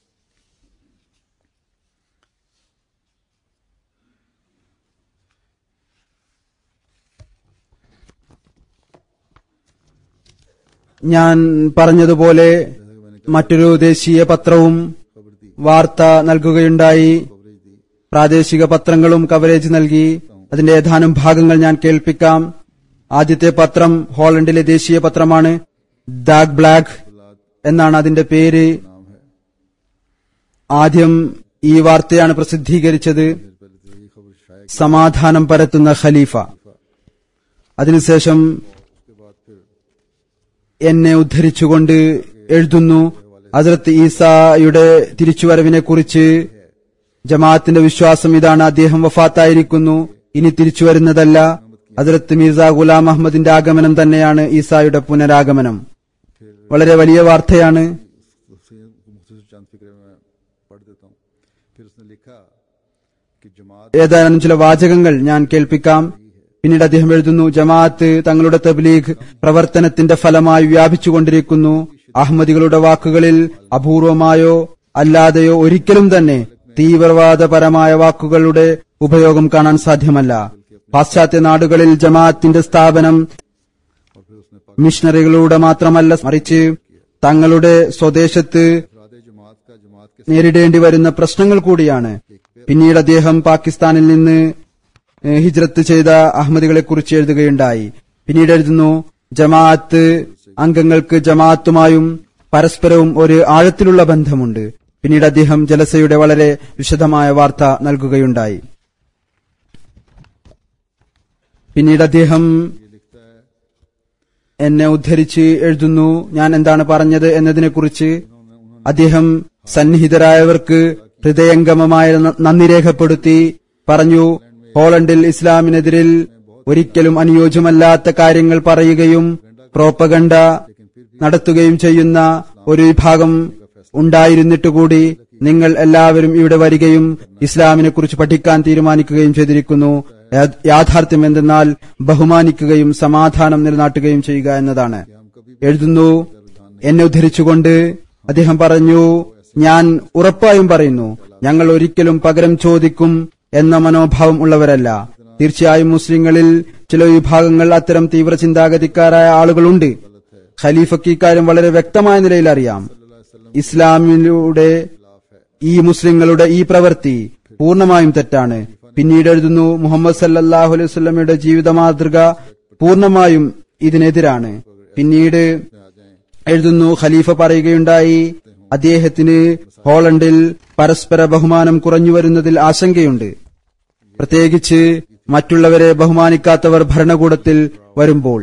ഞാൻ പറഞ്ഞതുപോലെ മറ്റൊരു ദേശീയ പത്രവും വാർത്ത നൽകുകയുണ്ടായി പ്രാദേശിക പത്രങ്ങളും കവറേജ് നൽകി അതിന്റെ ഏതാനും ഭാഗങ്ങൾ ഞാൻ കേൾപ്പിക്കാം ആദ്യത്തെ പത്രം ഹോളണ്ടിലെ ദേശീയ പത്രമാണ് ദാഗ് ബ്ലാക്ക് എന്നാണ് അതിന്റെ പേര് ആദ്യം ഈ വാർത്തയാണ് പ്രസിദ്ധീകരിച്ചത് സമാധാനം പരത്തുന്ന ഖലീഫ അതിനുശേഷം എന്നെ ഉദ്ധരിച്ചുകൊണ്ട് എഴുതുന്നു ഹസ്രത്ത് ഈസായുടെ തിരിച്ചുവരവിനെ കുറിച്ച് ജമാഅത്തിന്റെ വിശ്വാസം ഇതാണ് അദ്ദേഹം വഫാത്തായിരിക്കുന്നു ഇനി തിരിച്ചു വരുന്നതല്ല ഹസ്രത്ത് മിർസ ഗുലാം അഹമ്മദിന്റെ ആഗമനം തന്നെയാണ് ഈസായുടെ പുനരാഗമനം വളരെ വലിയ വാർത്തയാണ് मुख्तसर चंद फिक्रे में पढ़ देता हूँ फिर उसने लिखा कि जमात ഏതാനും ചില വാചകങ്ങൾ ഞാൻ കേൾപ്പിക്കാം പിന്നീട് അദ്ദേഹം എഴുതുന്നു ജമാഅത്ത് തങ്ങളുടെ തബ്ലീഗ് പ്രവർത്തനത്തിന്റെ ഫലമായി വ്യാപിച്ചുകൊണ്ടിരിക്കുന്നു അഹമ്മദികളുടെ വാക്കുകളിൽ അപൂർവമായോ അല്ലാതെയോ ഒരിക്കലും തന്നെ തീവ്രവാദപരമായ വാക്കുകളുടെ ഉപയോഗം കാണാൻ സാധ്യമല്ല പാശ്ചാത്യ നാടുകളിൽ ജമാഅത്തിന്റെ സ്ഥാപനം മിഷണറികളുടെ മാത്രമല്ല മറിച്ച് തങ്ങളുടെ സ്വദേശത്ത് अफराद जमात का जमात के നേരിടേണ്ടി വരുന്ന പ്രശ്നങ്ങൾ കൂടിയാണ് പിന്നീട് അദ്ദേഹം പാകിസ്ഥാനിൽ നിന്ന് ഏഹ്, ഹിജ്രത്ത് ചെയ്ത അഹമ്മദികളെ കുറിച്ച് എഴുതുകയുണ്ടായി പിന്നീട് എഴുതുന്നു ജമാഅത്ത് അംഗങ്ങൾക്ക് ജമാഅത്തുമായും പരസ്പരവും ഒരു ആഴത്തിലുള്ള ബന്ധമുണ്ട് പിന്നീട് അദ്ദേഹം ജലസയുടെ വളരെ വിശദമായ വാർത്ത നൽകുകയുണ്ടായി പിന്നീട് അദ്ദേഹം എന്നെ ഉദ്ധരിച്ച് എഴുതുന്നു ഞാൻ എന്താണ് പറഞ്ഞത് എന്നതിനെക്കുറിച്ച് അദ്ദേഹം സന്നിഹിതരായവർക്ക് ഹൃദയംഗമമായ ന- നന്ദി രേഖപ്പെടുത്തി പറഞ്ഞു ഹോളണ്ടിൽ ഇസ്ലാമിനെതിരിൽ ഒരിക്കലും അനുയോജ്യമല്ലാത്ത കാര്യങ്ങൾ പറയുകയും പ്രോപ്പഗണ്ട നടത്തുകയും ചെയ്യുന്ന ഒരു വിഭാഗം ഉണ്ടായിരുന്നിട്ടുകൂടി നിങ്ങൾ എല്ലാവരും ഇവിടെ വരികയും ഇസ്ലാമിനെ കുറിച്ച് പഠിക്കാൻ തീരുമാനിക്കുകയും ചെയ്തിരിക്കുന്നു യാ- യാഥാർത്ഥ്യം എന്തെന്നാൽ ബഹുമാനിക്കുകയും സമാധാനം നിലനാട്ടുകയും ചെയ്യുക എന്നതാണ് എഴുതുന്നു എന്നെ ഉദ്ധരിച്ചുകൊണ്ട് അദ്ദേഹം പറഞ്ഞു ഞാൻ ഉറപ്പായും പറയുന്നു ഞങ്ങൾ ഒരിക്കലും പകരം ചോദിക്കും എന്ന മനോഭാവം ഉള്ളവരല്ല തീർച്ചയായും മുസ്ലിങ്ങളിൽ ചില വിഭാഗങ്ങൾ അത്തരം തീവ്ര ചിന്താഗതിക്കാരായ ആളുകളുണ്ട് ഖലീഫയ്ക്ക് ഇക്കാര്യം വളരെ വ്യക്തമായ നിലയിൽ അറിയാം ഇസ്ലാമിലൂടെ ഈ മുസ്ലിങ്ങളുടെ ഈ പ്രവൃത്തി പൂർണ്ണമായും തെറ്റാണ് പിന്നീട് എഴുതുന്നു മുഹമ്മദ് സല്ലല്ലാഹു അലൈഹി വസല്ലമയുടെ ജീവിത മാതൃക പൂർണ്ണമായും ഇതിനെതിരാണ് പിന്നീട് എഴുതുന്നു ഖലീഫ പറയുകയുണ്ടായി അദ്ദേഹത്തിന് ഹോളണ്ടിൽ പരസ്പര ബഹുമാനം കുറഞ്ഞു വരുന്നതിൽ ആശങ്കയുണ്ട് പ്രത്യേകിച്ച് മറ്റുള്ളവരെ ബഹുമാനിക്കാത്തവർ ഭരണകൂടത്തിൽ വരുമ്പോൾ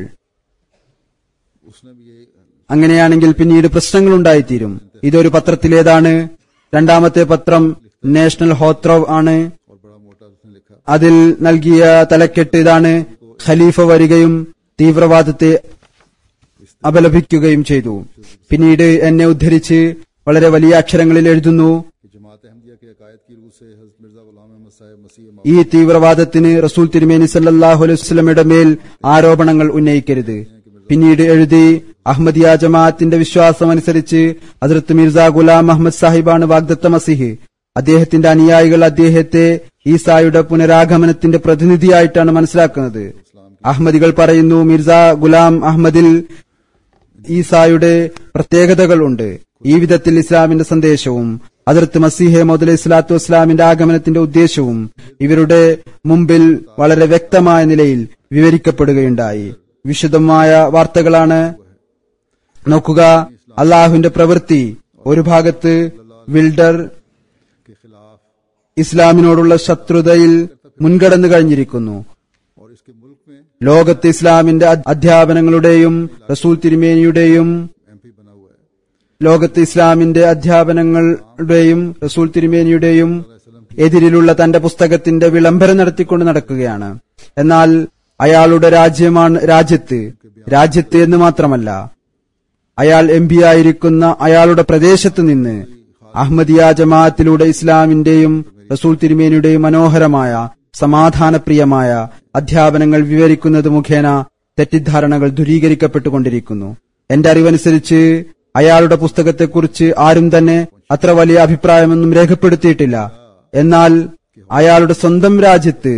उसने भी ये അങ്ങനെയാണെങ്കിൽ പിന്നീട് പ്രശ്നങ്ങൾ ഉണ്ടായിത്തീരും ഇതൊരു പത്രത്തിലേതാണ് രണ്ടാമത്തെ പത്രം നാഷണൽ ഹോത്രവ് ആണ് और बड़ा मोटा उसने लिखा അതിൽ നൽകിയ തലക്കെട്ട് ഇതാണ് ഖലീഫ വരികയും തീവ്രവാദത്തെ അപലപിക്കുകയും ചെയ്തു പിന്നീട് എന്നെ ഉദ്ധരിച്ച് വളരെ വലിയ അക്ഷരങ്ങളിൽ എഴുതുന്നു कि जमात अहमदिया के अकायद की रूह से हजरत मिर्जा गुलाम अहमद साहब मसीह ഈ തീവ്രവാദത്തിന് റസൂൽ തിരുമേനി സല്ലല്ലാഹു അലൈഹി വസല്ലമയുടെ മേൽ ആരോപണങ്ങൾ ഉന്നയിക്കരുത് പിന്നീട് എഴുതി അഹമ്മദിയ ജമാഅത്തിന്റെ വിശ്വാസമനുസരിച്ച് ഹസ്രത്ത് മിർസ ഗുലാം അഹമ്മദ് സാഹിബാണ് വാഗ്ദത്ത മസിഹ് അദ്ദേഹത്തിന്റെ അനുയായികൾ അദ്ദേഹത്തെ ഈസായുടെ പുനരാഗമനത്തിന്റെ പ്രതിനിധിയായിട്ടാണ് മനസ്സിലാക്കുന്നത് അഹമ്മദികൾ പറയുന്നു മിർസ ഗുലാം അഹമ്മദിൽ ഈസായുടെ പ്രത്യേകതകൾ ഉണ്ട് ഈ വിധത്തിൽ ഇസ്ലാമിന്റെ സന്ദേശവും അതിർത്ത് മസീഹെ മുതൽ ഇസ്ലാത്തു വസ്ലാമിന്റെ ആഗമനത്തിന്റെ ഉദ്ദേശവും ഇവരുടെ മുമ്പിൽ വളരെ വ്യക്തമായ നിലയിൽ വിവരിക്കപ്പെടുകയുണ്ടായി വിശദമായ വാർത്തകളാണ് നോക്കുക അള്ളാഹുവിന്റെ പ്രവൃത്തി ഒരു ഭാഗത്ത് വിൽഡർ के खिलाफ ഇസ്ലാമിനോടുള്ള ശത്രുതയിൽ മുൻകടന്നു കഴിഞ്ഞിരിക്കുന്നു और इसके मुल्क में ലോകത്ത് ഇസ്ലാമിന്റെ അ- അധ്യാപനങ്ങളുടെയും റസൂൽ തിരുമേനിയുടെയും एमपी बना हुआ है ലോകത്ത് ഇസ്ലാമിന്റെ അധ്യാപനങ്ങളുടെയും റസൂൽ തിരുമേനിയുടെയും എതിരിലുള്ള തന്റെ പുസ്തകത്തിന്റെ വിളംബരം നടത്തിക്കൊണ്ട് നടക്കുകയാണ് എന്നാൽ അയാളുടെ രാജ്യമാണ് രാജ്യത്ത് രാജ്യത്ത് എന്ന് മാത്രമല്ല അയാൾ എം പി ആയിരിക്കുന്ന അയാളുടെ പ്രദേശത്ത് നിന്ന് അഹമ്മദിയ ജമാഅത്തിലൂടെ ഇസ്ലാമിന്റെയും റസൂൽ തിരുമേനിയുടെയും മനോഹരമായ സമാധാനപ്രിയമായ അധ്യാപനങ്ങൾ വിവരിക്കുന്നത് മുഖേന തെറ്റിദ്ധാരണകൾ ദുരീകരിക്കപ്പെട്ടുകൊണ്ടിരിക്കുന്നു എന്റെ അറിവനുസരിച്ച് അയാളുടെ പുസ്തകത്തെക്കുറിച്ച് ആരും തന്നെ അത്ര വലിയ അഭിപ്രായമൊന്നും രേഖപ്പെടുത്തിയിട്ടില്ല എന്നാൽ അയാളുടെ സ്വന്തം രാജ്യത്ത്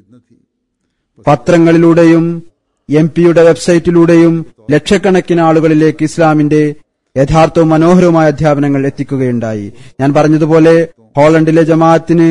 പത്രങ്ങളിലൂടെയും എം പിയുടെ വെബ്സൈറ്റിലൂടെയും ലക്ഷക്കണക്കിന് ആളുകളിലേക്ക് ഇസ്ലാമിന്റെ യഥാർത്ഥവും മനോഹരവുമായ അധ്യാപനങ്ങൾ എത്തിക്കുകയുണ്ടായി ഞാൻ പറഞ്ഞതുപോലെ ഹോളണ്ടിലെ ജമാഅത്തിന്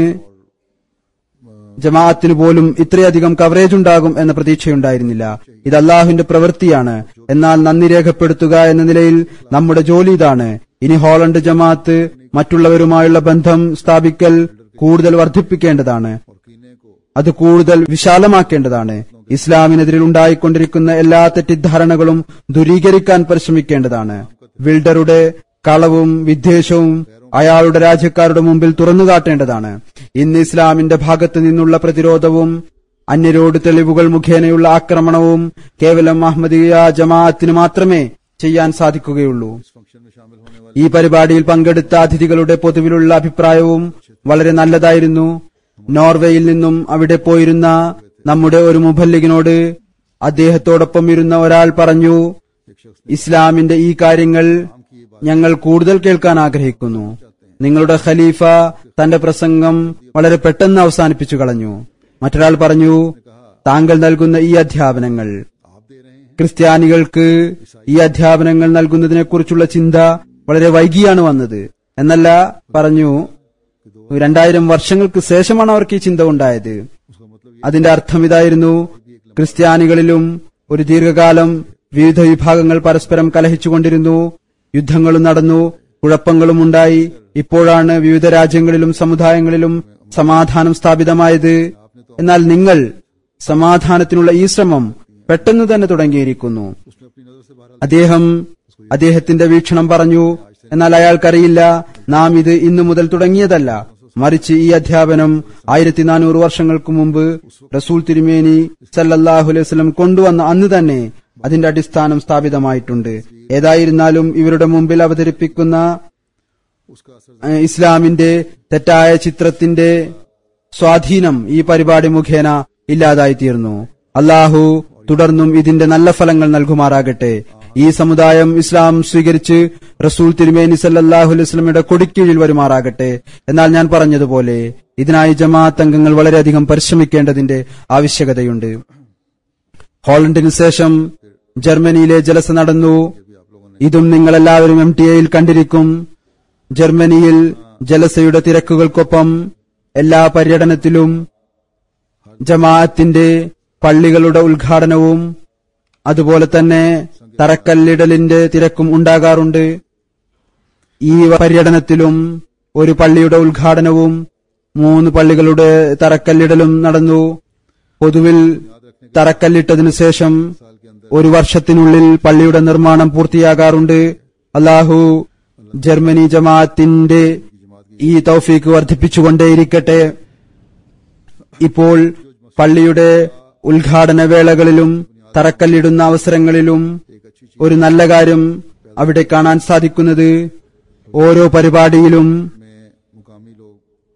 ജമാഅത്തിന് പോലും ഇത്രയധികം കവറേജ് ഉണ്ടാകും എന്ന പ്രതീക്ഷയുണ്ടായിരുന്നില്ല ഇത് അള്ളാഹുവിന്റെ പ്രവൃത്തിയാണ് എന്നാൽ നന്ദി രേഖപ്പെടുത്തുക എന്ന നിലയിൽ നമ്മുടെ ജോലി ഇതാണ് ഇനി ഹോളണ്ട് ജമാഅത്ത് മറ്റുള്ളവരുമായുള്ള ബന്ധം സ്ഥാപിക്കൽ കൂടുതൽ വർദ്ധിപ്പിക്കേണ്ടതാണ് और कीने को അത് കൂടുതൽ വിശാലമാക്കേണ്ടതാണ് ഇസ്ലാമിനെതിരിൽ ഉണ്ടായിക്കൊണ്ടിരിക്കുന്ന എല്ലാ തെറ്റിദ്ധാരണകളും ദൂരീകരിക്കാൻ പരിശ്രമിക്കേണ്ടതാണ് വിൽഡറുടെ കളവും വിദ്വേഷവും അയാളുടെ രാജ്യക്കാരുടെ മുമ്പിൽ തുറന്നുകാട്ടേണ്ടതാണ് ഇന്ന് ഇസ്ലാമിന്റെ ഭാഗത്തു നിന്നുള്ള പ്രതിരോധവും അന്യരോട് തെളിവുകൾ മുഖേനയുള്ള ആക്രമണവും കേവലം അഹമ്മദിയ ജമാഅത്തിന് മാത്രമേ ചെയ്യാൻ സാധിക്കുകയുള്ളൂ इस फंक्शन में शामिल होने वाले ഈ പരിപാടിയിൽ പങ്കെടുത്ത അതിഥികളുടെ പൊതുവിലുള്ള അഭിപ്രായവും വളരെ നല്ലതായിരുന്നു നോർവേയിൽ നിന്നും അവിടെ പോയിരുന്ന നമ്മുടെ ഒരു മുബല്ലിഗിനോട് അദ്ദേഹത്തോടൊപ്പം ഇരുന്ന ഒരാൾ പറഞ്ഞു एक शख्स ഇസ്ലാമിന്റെ ഈ കാര്യങ്ങൾ ഞങ്ങൾ കൂടുതൽ കേൾക്കാൻ ആഗ്രഹിക്കുന്നു നിങ്ങളുടെ ഖലീഫ തന്റെ പ്രസംഗം വളരെ പെട്ടെന്ന് അവസാനിപ്പിച്ചു കളഞ്ഞു മറ്റൊരാൾ പറഞ്ഞു താങ്കൾ നൽകുന്ന ഈ അധ്യാപനങ്ങൾ आप दे रहे हैं ക്രിസ്ത്യാനികൾക്ക് ഈ അധ്യാപനങ്ങൾ നൽകുന്നതിനെക്കുറിച്ചുള്ള ചിന്ത വളരെ വൈകിയാണ് വന്നത് എന്നല്ല പറഞ്ഞു രണ്ടായിരം വർഷങ്ങൾക്ക് ശേഷമാണ് അവർക്ക് ഈ ചിന്ത ഉണ്ടായത് उसका मतलब അതിന്റെ അർത്ഥം ഇതായിരുന്നു ക്രിസ്ത്യാനികളിലും ഒരു ദീർഘകാലം വിവിധ വിഭാഗങ്ങൾ പരസ്പരം കലഹിച്ചുകൊണ്ടിരുന്നു യുദ്ധങ്ങളും നടന്നു കുഴപ്പങ്ങളും ഉണ്ടായി ഇപ്പോഴാണ് വിവിധ രാജ്യങ്ങളിലും സമുദായങ്ങളിലും സമാധാനം സ്ഥാപിതമായത് എന്നാൽ നിങ്ങൾ സമാധാനത്തിനുള്ള ഈ ശ്രമം പെട്ടെന്ന് തന്നെ തുടങ്ങിയിരിക്കുന്നു उसने अपनी नजर से बाहर അദ്ദേഹം അദ്ദേഹത്തിന്റെ വീക്ഷണം പറഞ്ഞു എന്നാൽ അയാൾക്കറിയില്ല നാം ഇത് ഇന്നു മുതൽ തുടങ്ങിയതല്ല മറിച്ച് ഈ അധ്യാപനം ആയിരത്തി നാനൂറ് വർഷങ്ങൾക്ക് മുമ്പ് റസൂൽ തിരുമേനി സല്ലല്ലാഹു അലൈഹി വസല്ലം കൊണ്ടുവന്ന അന്ന് തന്നെ അതിന്റെ അടിസ്ഥാനം സ്ഥാപിതമായിട്ടുണ്ട് ഏതായിരുന്നാലും ഇവരുടെ മുമ്പിൽ അവതരിപ്പിക്കുന്ന उसका असर ഏഹ്, ഇസ്ലാമിന്റെ തെറ്റായ ചിത്രത്തിന്റെ സ്വാധീനം ഈ പരിപാടി മുഖേന ഇല്ലാതായിത്തീർന്നു അള്ളാഹു തുടർന്നും ഇതിന്റെ നല്ല ഫലങ്ങൾ നൽകുമാറാകട്ടെ ഈ സമുദായം ഇസ്ലാം സ്വീകരിച്ച് റസൂൽ തിരുമേനി സല്ലാഹു അലൈസ്ലമിയുടെ കൊടിക്കീഴിൽ വരുമാറാകട്ടെ എന്നാൽ ഞാൻ പറഞ്ഞതുപോലെ ഇതിനായി ജമാഅത്ത് അംഗങ്ങൾ വളരെയധികം പരിശ്രമിക്കേണ്ടതിന്റെ ആവശ്യകതയുണ്ട് ഹോളണ്ടിന് ശേഷം ജർമ്മനിയിലെ ജലസ നടന്നു ഇതും നിങ്ങളെല്ലാവരും എം ടി എയിൽ കണ്ടിരിക്കും ജർമ്മനിയിൽ ജലസയുടെ തിരക്കുകൾക്കൊപ്പം എല്ലാ പര്യടനത്തിലും ജമാഅത്തിന്റെ പള്ളികളുടെ ഉദ്ഘാടനവും അതുപോലെ തന്നെ തറക്കല്ലിടലിന്റെ തിരക്കും ഉണ്ടാകാറുണ്ട് ഈ പര്യടനത്തിലും ഒരു പള്ളിയുടെ ഉദ്ഘാടനവും മൂന്ന് പള്ളികളുടെ തറക്കല്ലിടലും നടന്നു പൊതുവിൽ തറക്കല്ലിട്ടതിനു ശേഷം ഒരു വർഷത്തിനുള്ളിൽ പള്ളിയുടെ നിർമ്മാണം പൂർത്തിയാകാറുണ്ട് അള്ളാഹു ജർമ്മനി ജമാഅത്തിന്റെ ഈ തൗഫീക്ക് വർദ്ധിപ്പിച്ചുകൊണ്ടേയിരിക്കട്ടെ ഇപ്പോൾ പള്ളിയുടെ ഉദ്ഘാടന വേളകളിലും തറക്കല്ലിടുന്ന അവസരങ്ങളിലും ഒരു നല്ല കാര്യം അവിടെ കാണാൻ സാധിക്കുന്നത് ഓരോ പരിപാടിയിലും में मुकामी लोग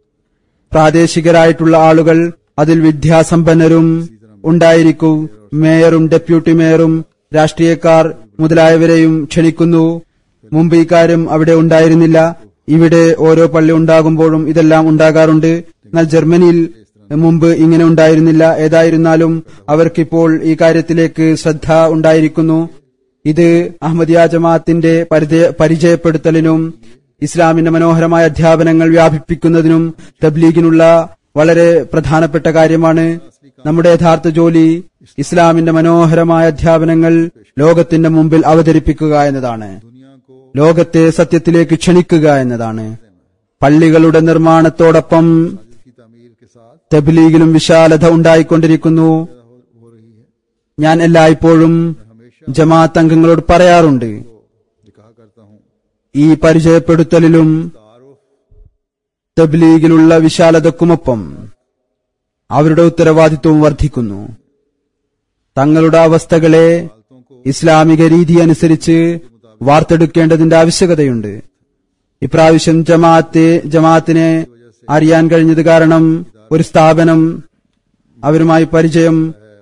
പ്രാദേശികരായിട്ടുള്ള ആളുകൾ അതിൽ വിദ്യാസമ്പന്നരും ഉണ്ടായിരിക്കും മേയറും ഡെപ്യൂട്ടി മേയറും രാഷ്ട്രീയക്കാർ മുതലായവരെയും ക്ഷണിക്കുന്നു മുമ്പ് ഇക്കാര്യം അവിടെ ഉണ്ടായിരുന്നില്ല ഇവിടെ ഓരോ പള്ളി ഉണ്ടാകുമ്പോഴും ഇതെല്ലാം ഉണ്ടാകാറുണ്ട് എന്നാൽ ജർമ്മനിയിൽ മുമ്പ് ഇങ്ങനെ ഉണ്ടായിരുന്നില്ല ഏതായിരുന്നാലും അവർക്കിപ്പോൾ ഈ കാര്യത്തിലേക്ക് ശ്രദ്ധ ഉണ്ടായിരിക്കുന്നു ഇത് അഹമ്മദിയ ജമാഅത്തിന്റെ പരിചയ- പരിചയപ്പെടുത്തലിനും ഇസ്ലാമിന്റെ മനോഹരമായ അധ്യാപനങ്ങൾ വ്യാപിപ്പിക്കുന്നതിനും തബ്ലീഗിനുള്ള വളരെ പ്രധാനപ്പെട്ട കാര്യമാണ് നമ്മുടെ യഥാർത്ഥ ജോലി ഇസ്ലാമിന്റെ മനോഹരമായ അധ്യാപനങ്ങൾ ലോകത്തിന്റെ മുമ്പിൽ അവതരിപ്പിക്കുക എന്നതാണ് दुनिया को ലോകത്തെ സത്യത്തിലേക്ക് ക്ഷണിക്കുക എന്നതാണ് പള്ളികളുടെ നിർമ്മാണത്തോടൊപ്പം की तामीर के साथ തബ്ലീഗിലും വിശാലത ഉണ്ടായിക്കൊണ്ടിരിക്കുന്നു हो, हो रही है ഞാൻ എല്ലായ്പ്പോഴും ജമാഅത്ത് അംഗങ്ങളോട് പറയാറുണ്ട് तो ये कहा करता हूँ ഈ പരിചയപ്പെടുത്തലിലും तारुफ തബ്ലീഗിലുള്ള വിശാലതക്കുമൊപ്പം അവരുടെ ഉത്തരവാദിത്വവും വർദ്ധിക്കുന്നു തങ്ങളുടെ അവസ്ഥകളെ हालतों को ഇസ്ലാമിക രീതി അനുസരിച്ച് വാർത്തെടുക്കേണ്ടതിന്റെ ആവശ്യകതയുണ്ട് ഇപ്രാവശ്യം ജമാഅത്തെ ജമാഅത്തിനെ അറിയാൻ കഴിഞ്ഞത് കാരണം ഒരു സ്ഥാപനം അവരുമായി പരിചയം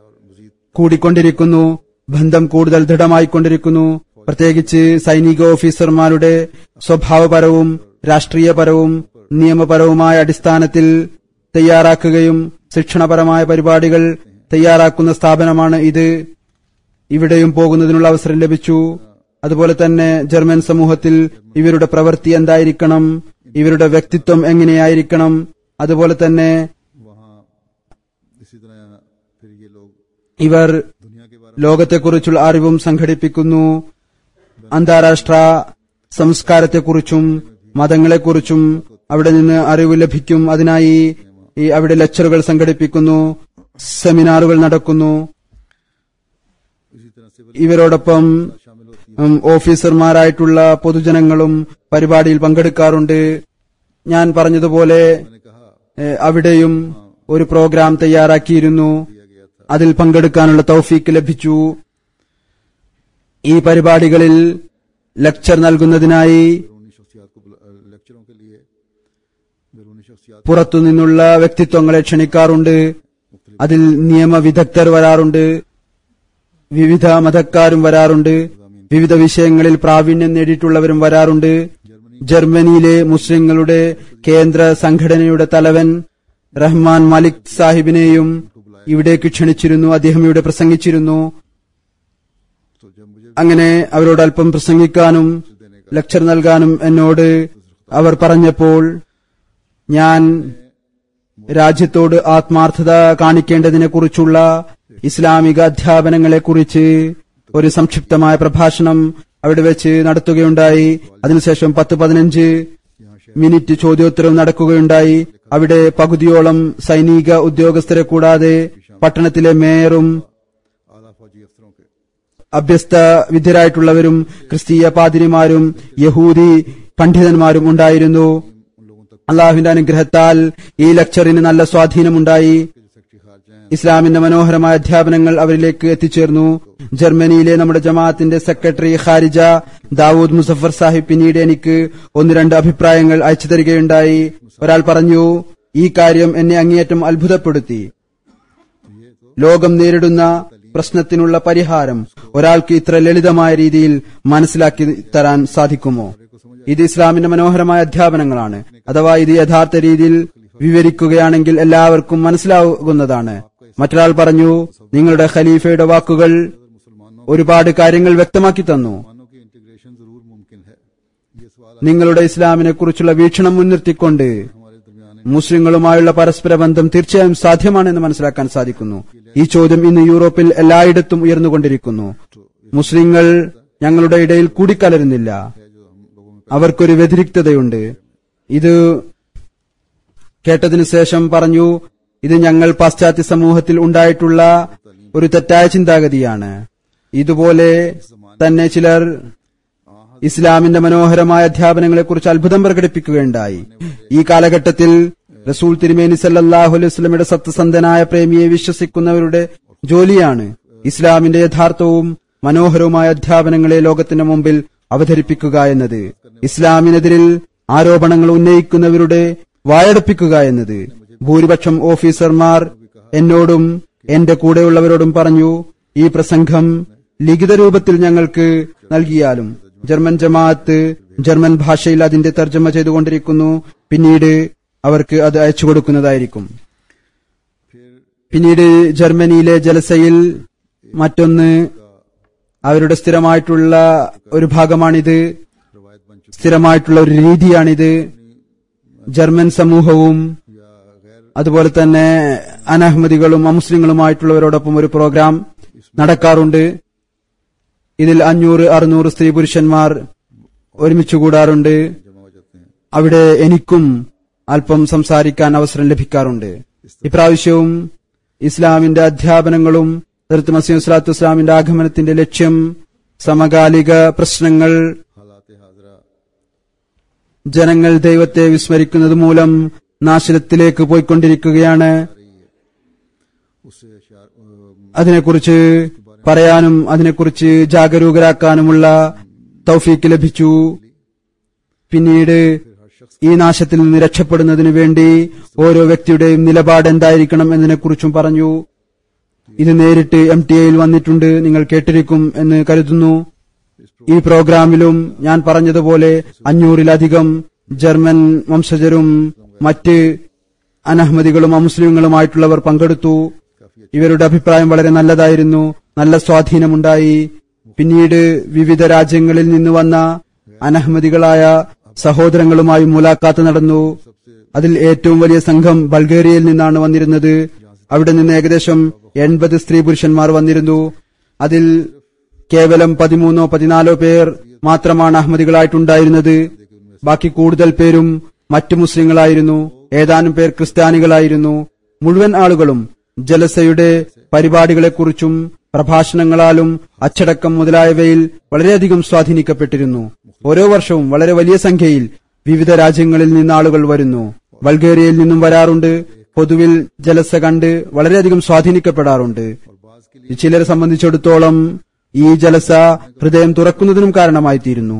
കൂടിക്കൊണ്ടിരിക്കുന്നു ബന്ധം കൂടുതൽ ദൃഢമായിക്കൊണ്ടിരിക്കുന്നു പ്രത്യേകിച്ച് സൈനിക ഓഫീസർമാരുടെ സ്വഭാവപരവും രാഷ്ട്രീയപരവും നിയമപരവുമായ അടിസ്ഥാനത്തിൽ തയ്യാറാക്കുകയും ശിക്ഷണപരമായ പരിപാടികൾ തയ്യാറാക്കുന്ന സ്ഥാപനമാണ് ഇത് ഇവിടെയും പോകുന്നതിനുള്ള അവസരം ലഭിച്ചു അതുപോലെ തന്നെ ജർമ്മൻ സമൂഹത്തിൽ ഇവരുടെ പ്രവൃത്തി എന്തായിരിക്കണം ഇവരുടെ വ്യക്തിത്വം എങ്ങനെയായിരിക്കണം അതുപോലെ തന്നെ वहाँ इसी तरह फिर ये लोग ഇവർ दुनिया के बारे ലോകത്തെക്കുറിച്ചുള്ള അറിവും സംഘടിപ്പിക്കുന്നു അന്താരാഷ്ട്ര സംസ്കാരത്തെക്കുറിച്ചും മതങ്ങളെക്കുറിച്ചും അവിടെ നിന്ന് അറിവ് ലഭിക്കും അതിനായി ഈ അവിടെ ലെക്ചറുകൾ സംഘടിപ്പിക്കുന്നു സെമിനാറുകൾ നടക്കുന്നു में इसी तरह सिविल ഇവരോടൊപ്പം शामिल होती ഉം, ഓഫീസർമാരായിട്ടുള്ള പൊതുജനങ്ങളും പരിപാടിയിൽ പങ്കെടുക്കാറുണ്ട് ഞാൻ പറഞ്ഞതുപോലെ है मैंने कहा ഏഹ്, അവിടെയും ഒരു പ്രോഗ്രാം തയ്യാറാക്കിയിരുന്നു दिया गया था അതിൽ പങ്കെടുക്കാനുള്ള തൗഫീക്ക് ലഭിച്ചു ഈ പരിപാടികളിൽ ലെക്ചർ നൽകുന്നതിനായി बैरूनी शख्सियात को बुला- लेक्चरों के लिए बैरूनी शख्सियात പുറത്തുനിന്നുള്ള വ്യക്തിത്വങ്ങളെ ക്ഷണിക്കാറുണ്ട് അതിൽ നിയമവിദഗ്ധർ വരാറുണ്ട് വിവിധ മതക്കാരും വരാറുണ്ട് വിവിധ വിഷയങ്ങളിൽ പ്രാവീണ്യം നേടിയിട്ടുള്ളവരും വരാറുണ്ട് ജർമ്മനിയിലെ മുസ്ലിങ്ങളുടെ കേന്ദ്ര സംഘടനയുടെ തലവൻ റഹ്മാൻ മലിക് സാഹിബിനെയും ഇവിടേക്ക് ക്ഷണിച്ചിരുന്നു അദ്ദേഹം ഇവിടെ പ്രസംഗിച്ചിരുന്നു तो जब मुझे അങ്ങനെ അവരോട് അല്പം പ്രസംഗിക്കാനും ലെക്ചർ നൽകാനും എന്നോട് അവർ പറഞ്ഞപ്പോൾ ഞാൻ രാജ്യത്തോട് ആത്മാർത്ഥത കാണിക്കേണ്ടതിനെക്കുറിച്ചുള്ള ഇസ്ലാമിക അധ്യാപനങ്ങളെക്കുറിച്ച് ഒരു സംക്ഷിപ്തമായ പ്രഭാഷണം അവിടെ വെച്ച് നടത്തുകയുണ്ടായി അതിനുശേഷം പത്ത് പതിനഞ്ച് മിനിറ്റ് ചോദ്യോത്തരം നടക്കുകയുണ്ടായി അവിടെ പകുതിയോളം സൈനിക ഉദ്യോഗസ്ഥരെ കൂടാതെ പട്ടണത്തിലെ മേയറും आला फौजी अफसरों के അഭ്യസ്ത വിദ്യരായിട്ടുള്ളവരും ക്രിസ്തീയ പാതിരിമാരും യഹൂദി പണ്ഡിതന്മാരും ഉണ്ടായിരുന്നു उन लोगों तक അള്ളാഹുവിന്റെ അനുഗ്രഹത്താൽ ഈ ലെക്ചറിന് നല്ല സ്വാധീനമുണ്ടായി के जो सेक्रेटरी खारजा हैं ഇസ്ലാമിന്റെ മനോഹരമായ അധ്യാപനങ്ങൾ അവരിലേക്ക് എത്തിച്ചേർന്നു ജർമ്മനിയിലെ നമ്മുടെ ജമാഅത്തിന്റെ സെക്രട്ടറി ഖാരിജ ദാവൂദ് മുസഫർ സാഹിബ് പിന്നീട് എനിക്ക് ഒന്ന് രണ്ട് അഭിപ്രായങ്ങൾ അയച്ചു തരികയുണ്ടായി ഒരാൾ പറഞ്ഞു ഈ കാര്യം എന്നെ അങ്ങേയറ്റം അത്ഭുതപ്പെടുത്തി ലോകം നേരിടുന്ന പ്രശ്നത്തിനുള്ള പരിഹാരം ഒരാൾക്ക് ഇത്ര ലളിതമായ രീതിയിൽ മനസ്സിലാക്കി തരാൻ സാധിക്കുമോ ഇത് ഇസ്ലാമിന്റെ മനോഹരമായ അധ്യാപനങ്ങളാണ് അഥവാ ഇത് യഥാർത്ഥ രീതിയിൽ വിവരിക്കുകയാണെങ്കിൽ എല്ലാവർക്കും മനസ്സിലാകുന്നതാണ് മറ്റൊരാൾ പറഞ്ഞു നിങ്ങളുടെ ഖലീഫയുടെ വാക്കുകൾ ഒരുപാട് കാര്യങ്ങൾ വ്യക്തമാക്കി തന്നു मानों की इंटीग्रेशन जरूर मुमकिन है ये सवाल നിങ്ങളുടെ ഇസ്ലാമിനെ കുറിച്ചുള്ള വീക്ഷണം മുൻനിർത്തിക്കൊണ്ട് हमारे दरमियान മുസ്ലിങ്ങളുമായുള്ള പരസ്പര ബന്ധം തീർച്ചയായും സാധ്യമാണെന്ന് മനസ്സിലാക്കാൻ സാധിക്കുന്നു ഈ ചോദ്യം ഇന്ന് യൂറോപ്പിൽ എല്ലായിടത്തും ഉയർന്നുകൊണ്ടിരിക്കുന്നു മുസ്ലിങ്ങൾ ഞങ്ങളുടെ ഇടയിൽ കൂടിക്കലരുന്നില്ല അവർക്കൊരു വ്യതിരിക്തതയുണ്ട് ഇത് കേട്ടതിനു ശേഷം പറഞ്ഞു ഇത് ഞങ്ങൾ പാശ്ചാത്യ സമൂഹത്തിൽ ഉണ്ടായിട്ടുള്ള ഒരു തെറ്റായ ചിന്താഗതിയാണ് ഇതുപോലെ തന്നെ ചിലർ ഇസ്ലാമിന്റെ മനോഹരമായ അധ്യാപനങ്ങളെക്കുറിച്ച് അത്ഭുതം പ്രകടിപ്പിക്കുകയുണ്ടായി ഈ കാലഘട്ടത്തിൽ റസൂൽ തിരുമേനി സല്ലല്ലാഹു അലൈഹി വസല്ലമയുടെ സത്യസന്ധനായ പ്രേമിയെ വിശ്വസിക്കുന്നവരുടെ ജോലിയാണ് ഇസ്ലാമിന്റെ യഥാർത്ഥവും മനോഹരവുമായ അധ്യാപനങ്ങളെ ലോകത്തിന്റെ മുമ്പിൽ അവതരിപ്പിക്കുക എന്നത് ഇസ്ലാമിനെതിരിൽ ആരോപണങ്ങൾ ഉന്നയിക്കുന്നവരുടെ വായടപ്പിക്കുക എന്നത് ഭൂരിപക്ഷം ഓഫീസർമാർ എന്നോടും എന്റെ കൂടെയുള്ളവരോടും പറഞ്ഞു ഈ പ്രസംഗം ലിഖിത രൂപത്തിൽ ഞങ്ങൾക്ക് നൽകിയാലും ജർമ്മൻ ജമാഅത്ത് ജർമ്മൻ ഭാഷയിൽ അതിന്റെ തർജ്ജമ ചെയ്തുകൊണ്ടിരിക്കുന്നു പിന്നീട് അവർക്ക് അത് അയച്ചു കൊടുക്കുന്നതായിരിക്കും പിന്നീട് ജർമ്മനിയിലെ ജലസയിൽ മറ്റൊന്ന് അവരുടെ സ്ഥിരമായിട്ടുള്ള ഒരു ഭാഗമാണിത് रवायत बन चुकी സ്ഥിരമായിട്ടുള്ള ഒരു രീതിയാണിത് ജർമ്മൻ സമൂഹവും या गैर അതുപോലെ തന്നെ അനഹമ്മദികളും അമുസ്ലിങ്ങളുമായിട്ടുള്ളവരോടൊപ്പം ഒരു പ്രോഗ്രാം നടക്കാറുണ്ട് ഇതിൽ അഞ്ഞൂറ് അറുന്നൂറ് സ്ത്രീ പുരുഷന്മാർ ഒരുമിച്ച് കൂടാറുണ്ട് जमा हो जाते हैं അവിടെ എനിക്കും അല്പം സംസാരിക്കാൻ അവസരം ലഭിക്കാറുണ്ട് ഇപ്രാവശ്യവും ഇസ്ലാമിന്റെ അധ്യാപനങ്ങളും ഹജറത്ത് മസീം സ്വലാത്തു ഇസ്ലാമിന്റെ ആഗമനത്തിന്റെ ലക്ഷ്യം സമകാലിക പ്രശ്നങ്ങൾ हालात हाजरा ജനങ്ങൾ ദൈവത്തെ വിസ്മരിക്കുന്നത് മൂലം നാശനത്തിലേക്ക് പോയിക്കൊണ്ടിരിക്കുകയാണ് उससे शार- अ, അതിനെക്കുറിച്ച് പറയാനും അതിനെക്കുറിച്ച് ജാഗരൂകരാക്കാനുമുള്ള തൗഫീക്ക് ലഭിച്ചു പിന്നീട് ഈ നാശത്തിൽ നിന്ന് രക്ഷപ്പെടുന്നതിനു വേണ്ടി ഓരോ വ്യക്തിയുടെയും നിലപാട് എന്തായിരിക്കണം എന്നതിനെക്കുറിച്ചും പറഞ്ഞു ഇത് നേരിട്ട് എം ടി എയിൽ വന്നിട്ടുണ്ട് നിങ്ങൾ കേട്ടിരിക്കും എന്ന് കരുതുന്നു ഈ പ്രോഗ്രാമിലും ഞാൻ പറഞ്ഞതുപോലെ അഞ്ഞൂറിലധികം ജർമ്മൻ വംശജരും മറ്റ് അനഹമ്മദികളും അമുസ്ലിങ്ങളുമായിട്ടുള്ളവർ പങ്കെടുത്തു ഇവരുടെ അഭിപ്രായം വളരെ നല്ലതായിരുന്നു നല്ല സ്വാധീനമുണ്ടായി പിന്നീട് വിവിധ രാജ്യങ്ങളിൽ നിന്ന് വന്ന അനഹമ്മദികളായ സഹോദരങ്ങളുമായി മുലാഖാത്ത് നടന്നു അതിൽ ഏറ്റവും വലിയ സംഘം ബൾഗേറിയയിൽ നിന്നാണ് വന്നിരുന്നത് അവിടെ നിന്ന് ഏകദേശം എൺപത് സ്ത്രീ പുരുഷന്മാർ വന്നിരുന്നു അതിൽ കേവലം പതിമൂന്നോ പതിനാലോ പേർ മാത്രമാണ് അഹമ്മദികളായിട്ടുണ്ടായിരുന്നത് ബാക്കി കൂടുതൽ പേരും മറ്റു മുസ്ലിങ്ങളായിരുന്നു ഏതാനും പേർ ക്രിസ്ത്യാനികളായിരുന്നു മുഴുവൻ ആളുകളും ജലസയുടെ പരിപാടികളെക്കുറിച്ചും പ്രഭാഷണങ്ങളാലും അച്ചടക്കം മുതലായവയിൽ വളരെയധികം സ്വാധീനിക്കപ്പെട്ടിരുന്നു ഓരോ വർഷവും വളരെ വലിയ സംഖ്യയിൽ വിവിധ രാജ്യങ്ങളിൽ നിന്ന് ആളുകൾ വരുന്നു ബൾഗേറിയയിൽ നിന്നും വരാറുണ്ട് പൊതുവിൽ ജലസ കണ്ട് വളരെയധികം സ്വാധീനിക്കപ്പെടാറുണ്ട് ചിലരെ സംബന്ധിച്ചിടത്തോളം ഈ ജലസ ഹൃദയം തുറക്കുന്നതിനും കാരണമായി തീരുന്നു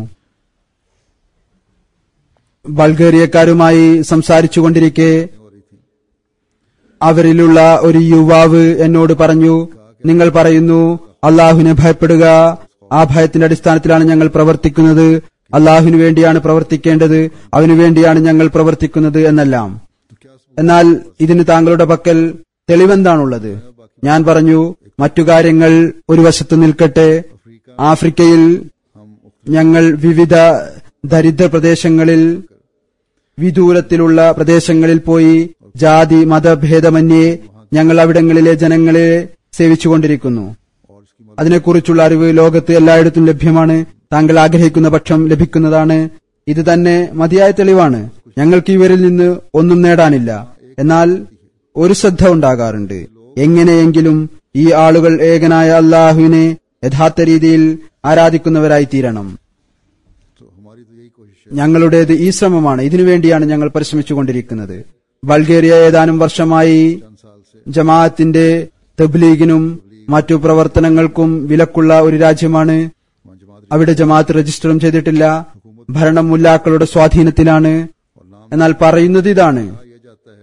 ബൾഗേറിയക്കാരുമായി സംസാരിച്ചുകൊണ്ടിരിക്കെ അവരിലുള്ള ഒരു യുവാവ് എന്നോട് പറഞ്ഞു നിങ്ങൾ പറയുന്നു അള്ളാഹുവിനെ ഭയപ്പെടുക ആ ഭയത്തിന്റെ അടിസ്ഥാനത്തിലാണ് ഞങ്ങൾ പ്രവർത്തിക്കുന്നത് അള്ളാഹുവിന് വേണ്ടിയാണ് പ്രവർത്തിക്കേണ്ടത് അവനു വേണ്ടിയാണ് ഞങ്ങൾ പ്രവർത്തിക്കുന്നത് എന്നെല്ലാം എന്നാൽ ഇതിന് താങ്കളുടെ പക്കൽ തെളിവെന്താണുള്ളത് ഞാൻ പറഞ്ഞു മറ്റു കാര്യങ്ങൾ ഒരു വശത്ത് നിൽക്കട്ടെ ആഫ്രിക്കയിൽ ഞങ്ങൾ വിവിധ ദരിദ്ര പ്രദേശങ്ങളിൽ വിദൂരത്തിലുള്ള പ്രദേശങ്ങളിൽ പോയി ജാതി മതഭേദമന്യേ ഞങ്ങൾ അവിടങ്ങളിലെ ജനങ്ങളെ സേവിച്ചുകൊണ്ടിരിക്കുന്നു അതിനെക്കുറിച്ചുള്ള അറിവ് ലോകത്ത് എല്ലായിടത്തും ലഭ്യമാണ് താങ്കൾ ആഗ്രഹിക്കുന്ന പക്ഷം ലഭിക്കുന്നതാണ് ഇത് തന്നെ മതിയായ തെളിവാണ് ഞങ്ങൾക്ക് ഇവരിൽ നിന്ന് ഒന്നും നേടാനില്ല എന്നാൽ ഒരു ശ്രദ്ധ ഉണ്ടാകാറുണ്ട് എങ്ങനെയെങ്കിലും ഈ ആളുകൾ ഏകനായ അള്ളാഹുവിനെ യഥാർത്ഥ രീതിയിൽ ആരാധിക്കുന്നവരായി തീരണം तो हमारी तो यही कोशिश है ഞങ്ങളുടേത് ഈ ശ്രമമാണ് ഇതിനുവേണ്ടിയാണ് ഞങ്ങൾ പരിശ്രമിച്ചുകൊണ്ടിരിക്കുന്നത് ബൾഗേറിയ ഏതാനും വർഷമായി चंद साल से ജമാഅത്തിന്റെ തബ്ലീഗിനും മറ്റു പ്രവർത്തനങ്ങൾക്കും വിലക്കുള്ള ഒരു രാജ്യമാണ് वहाँ जमात അവിടെ ജമാഅത്ത് രജിസ്റ്ററും ചെയ്തിട്ടില്ല ഭരണം മുല്ലാക്കളുടെ സ്വാധീനത്തിലാണ് और नाम എന്നാൽ പറയുന്നത് ഇതാണ് कहा यह जाता है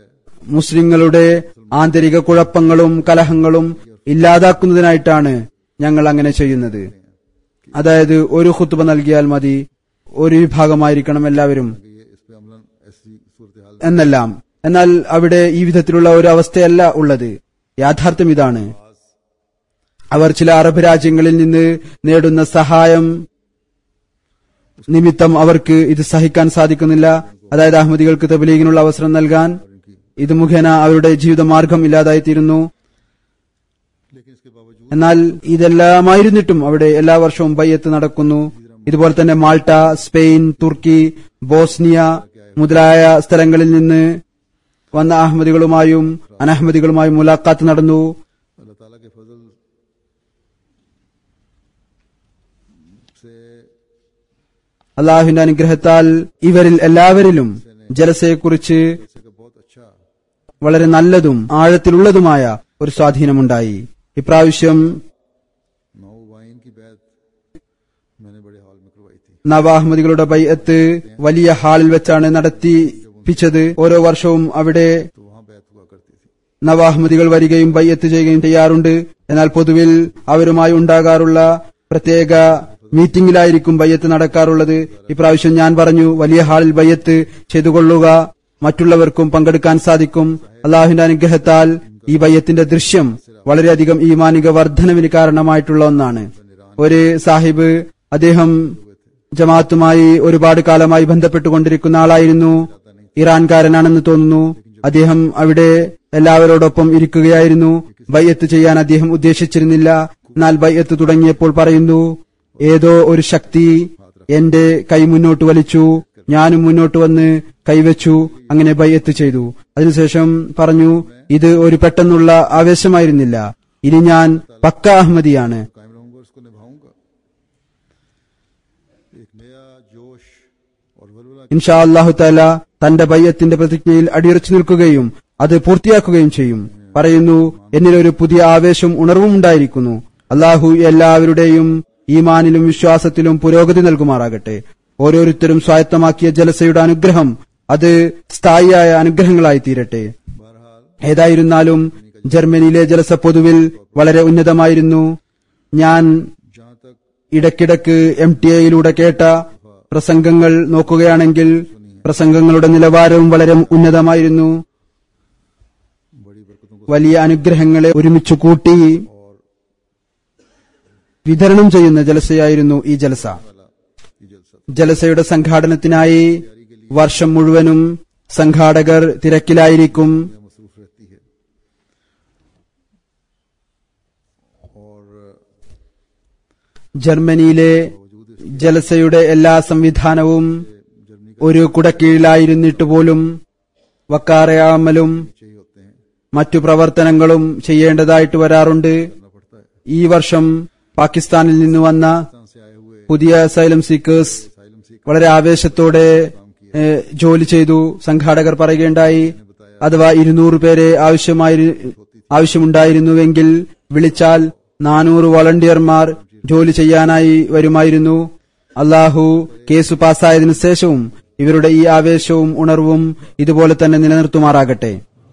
മുസ്ലിങ്ങളുടെ ആന്തരിക കുഴപ്പങ്ങളും കലഹങ്ങളും ഇല്ലാതാക്കുന്നതിനായിട്ടാണ് ഞങ്ങൾ അങ്ങനെ ചെയ്യുന്നത് അതായത് ഒരു ഖുത്തുബ നൽകിയാൽ മതി ഒരു വിഭാഗമായിരിക്കണം എല്ലാവരും कि ये इस पे अमलन ऐसी सूरत हाल എന്നെല്ലാം എന്നാൽ അവിടെ ഈ വിധത്തിലുള്ള ഒരു അവസ്ഥയല്ല ഉള്ളത് യാഥാർത്ഥ്യം ഇതാണ് അവർ ചില അറബ് രാജ്യങ്ങളിൽ നിന്ന് നേടുന്ന സഹായം നിമിത്തം അവർക്ക് ഇത് സഹിക്കാൻ സാധിക്കുന്നില്ല അതായത് അഹമ്മദികൾക്ക് തബലീഗിനുള്ള അവസരം നൽകാൻ ഇത് മുഖേന അവരുടെ ജീവിതമാർഗം ഇല്ലാതായിത്തീരുന്നു लेकिन इसके बावजूद എന്നാൽ ഇതെല്ലാമായിരുന്നിട്ടും അവിടെ എല്ലാ വർഷവും ബയ്യത്ത് നടക്കുന്നു ഇതുപോലെ തന്നെ മാൾട്ട സ്പെയിൻ തുർക്കി ബോസ്നിയ മുതലായ സ്ഥലങ്ങളിൽ നിന്ന് വന്ന അഹമ്മദികളുമായും അനഹമ്മദികളുമായും മുലാഖാത്ത് നടന്നു अल्लाह ताला के फजल से അള്ളാഹുവിന്റെ അനുഗ്രഹത്താൽ ഇവരിൽ എല്ലാവരിലും ജലസയെക്കുറിച്ച് से का बहुत अच्छा വളരെ നല്ലതും ആഴത്തിലുള്ളതുമായ ഒരു സ്വാധീനമുണ്ടായി ഇപ്രാവശ്യം नौ वाइन की बैत मैंने बड़े हॉल में करवाई थी നവ അഹമ്മദികളുടെ ബൈഅത്ത് വലിയ ഹാളിൽ വെച്ചാണ് നടത്തിപ്പിച്ചത് ഓരോ വർഷവും അവിടെ तो वहां बैत हुआ करती थी നവ അഹമ്മദികൾ വരികയും ബയ്യത്ത് ചെയ്യുകയും ചെയ്യാറുണ്ട് എന്നാൽ പൊതുവിൽ അവരുമായി ഉണ്ടാകാറുള്ള പ്രത്യേക മീറ്റിംഗിലായിരിക്കും ബയ്യത്ത് നടക്കാറുള്ളത് ഇപ്രാവശ്യം ഞാൻ പറഞ്ഞു വലിയ ഹാളിൽ ബയ്യത്ത് ചെയ്തുകൊള്ളുക മറ്റുള്ളവർക്കും പങ്കെടുക്കാൻ സാധിക്കും അള്ളാഹുവിന്റെ അനുഗ്രഹത്താൽ ഈ ബയ്യത്തിന്റെ ദൃശ്യം വളരെയധികം ഈമാനിക വർധനവിന് കാരണമായിട്ടുള്ള ഒന്നാണ് ഒരു സാഹിബ് അദ്ദേഹം ജമാഅത്തുമായി ഒരുപാട് കാലമായി ബന്ധപ്പെട്ടുകൊണ്ടിരിക്കുന്ന ആളായിരുന്നു ഇറാൻകാരനാണെന്ന് തോന്നുന്നു അദ്ദേഹം അവിടെ എല്ലാവരോടൊപ്പം ഇരിക്കുകയായിരുന്നു ബയ്യത്ത് ചെയ്യാൻ അദ്ദേഹം ഉദ്ദേശിച്ചിരുന്നില്ല എന്നാൽ ബയ്യത്ത് തുടങ്ങിയപ്പോൾ പറയുന്നു ഏതോ ഒരു ശക്തി എന്റെ കൈ മുന്നോട്ട് വലിച്ചു ഞാനും മുന്നോട്ട് വന്ന് കൈവച്ചു അങ്ങനെ ബയ്യത്ത് ചെയ്തു അതിനുശേഷം പറഞ്ഞു ഇത് ഒരു പെട്ടെന്നുള്ള ആവേശമായിരുന്നില്ല ഇനി ഞാൻ പക്ക അഹമ്മദിയാണ് कायम रहूंगा और उसको निभाऊंगा एक नया जोश और वलवला ഇൻഷാ അള്ളാഹു താല തന്റെ ബയ്യത്തിന്റെ പ്രതിജ്ഞയിൽ അടിയുറച്ചു നിൽക്കുകയും അത് പൂർത്തിയാക്കുകയും ചെയ്യും പറയുന്നു എന്നിലൊരു പുതിയ ആവേശം ഉണർവും ഉണ്ടായിരിക്കുന്നു അള്ളാഹു എല്ലാവരുടെയും ഈമാനിലും വിശ്വാസത്തിലും പുരോഗതി നൽകുമാറാകട്ടെ ഓരോരുത്തരും സ്വായത്തമാക്കിയ ജലസയുടെ അനുഗ്രഹം അത് സ്ഥായിയായ അനുഗ്രഹങ്ങളായി തീരട്ടെ बहरहाल ഏതായിരുന്നാലും ജർമ്മനിയിലെ ജലസ പൊതുവിൽ വളരെ ഉന്നതമായിരുന്നു ഞാൻ जहां तक ഇടയ്ക്കിടയ്ക്ക് എം ടി എയിലൂടെ കേട്ട പ്രസംഗങ്ങൾ നോക്കുകയാണെങ്കിൽ പ്രസംഗങ്ങളുടെ നിലവാരവും വളരെ ഉന്നതമായിരുന്നു बड़ी बरकतों को വലിയ അനുഗ്രഹങ്ങളെ ഒരുമിച്ച് കൂട്ടി വിതരണം ചെയ്യുന്ന ജലസയായിരുന്നു ഈ ജലസ वाला ये जलसा ജലസയുടെ സംഘാടനത്തിനായി വർഷം മുഴുവനും സംഘാടകർ തിരക്കിലായിരിക്കും में मसरूफ रहती है और ജർമ്മനിയിലെ ജലസയുടെ എല്ലാ സംവിധാനവും जर्मनी ഒരു കുടക്കീഴിലായിരുന്നിട്ട് പോലും വക്കാറയാമലും चाहिए होते हैं മറ്റു പ്രവർത്തനങ്ങളും ചെയ്യേണ്ടതായിട്ട് വരാറുണ്ട് करना पड़ता है ഈ വർഷം പാകിസ്ഥാനിൽ നിന്ന് വന്ന पाकिस्तान से आए हुए പുതിയ സൈലം സീക്കേഴ്സ് साइलम सीख വളരെ ആവേശത്തോടെ ഏ, ജോലി ചെയ്തു സംഘാടകർ പറയുകയുണ്ടായി അഥവാ ഇരുന്നൂറ് പേരെ ആവശ്യമായി ആവശ്യമുണ്ടായിരുന്നുവെങ്കിൽ വിളിച്ചാൽ നാനൂറ് വളണ്ടിയർമാർ ജോലി ചെയ്യാനായി വരുമായിരുന്നു അള്ളാഹു കേസ് പാസ്സായതിനു ശേഷവും ഇവരുടെ ഈ ആവേശവും ഉണർവും ഇതുപോലെ തന്നെ നിലനിർത്തുമാറാകട്ടെ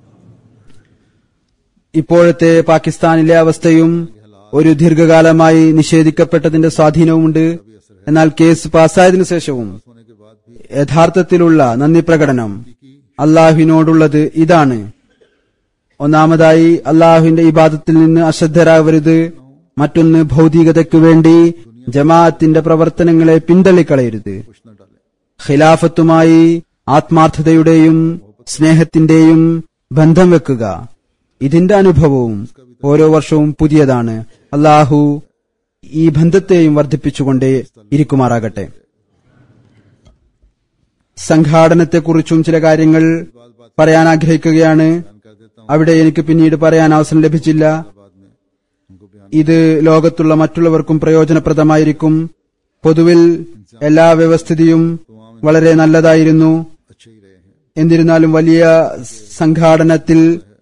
ഇപ്പോഴത്തെ പാകിസ്ഥാനിലെ അവസ്ഥയും ഒരു ദീർഘകാലമായി നിഷേധിക്കപ്പെട്ടതിന്റെ സ്വാധീനവുമുണ്ട് എന്നാൽ കേസ് പാസ്സായതിനു ശേഷവും होने के बाद भी യഥാർത്ഥത്തിലുള്ള നന്ദി പ്രകടനം അള്ളാഹുവിനോടുള്ളത് ഇതാണ് ഒന്നാമതായി അള്ളാഹുവിന്റെ ഇബാദത്തിൽ നിന്ന് അശ്രദ്ധരാകരുത് മറ്റൊന്ന് ഭൗതികതയ്ക്കു വേണ്ടി ജമാഅത്തിന്റെ പ്രവർത്തനങ്ങളെ പിന്തള്ളിക്കളയരുത് कुछ न डालें ഖിലാഫത്തുമായി ആത്മാർത്ഥതയുടെയും സ്നേഹത്തിന്റെയും ബന്ധം വെക്കുക ഇതിന്റെ അനുഭവവും ഓരോ വർഷവും പുതിയതാണ് അള്ളാഹു ഈ ബന്ധത്തെയും വർദ്ധിപ്പിച്ചുകൊണ്ടേ ഇരിക്കുമാറാകട്ടെ സംഘാടനത്തെക്കുറിച്ചും ചില കാര്യങ്ങൾ പറയാൻ ആഗ്രഹിക്കുകയാണ് कर देता അവിടെ എനിക്ക് പിന്നീട് പറയാൻ അവസരം ലഭിച്ചില്ല हूँ बाद में उनको बयान ഇത് ലോകത്തുള്ള മറ്റുള്ളവർക്കും പ്രയോജനപ്രദമായിരിക്കും പൊതുവിൽ എല്ലാ വ്യവസ്ഥിതിയും വളരെ നല്ലതായിരുന്നു अच्छे ही रहे हैं എന്നിരുന്നാലും വലിയ സംഘാടനത്തിൽ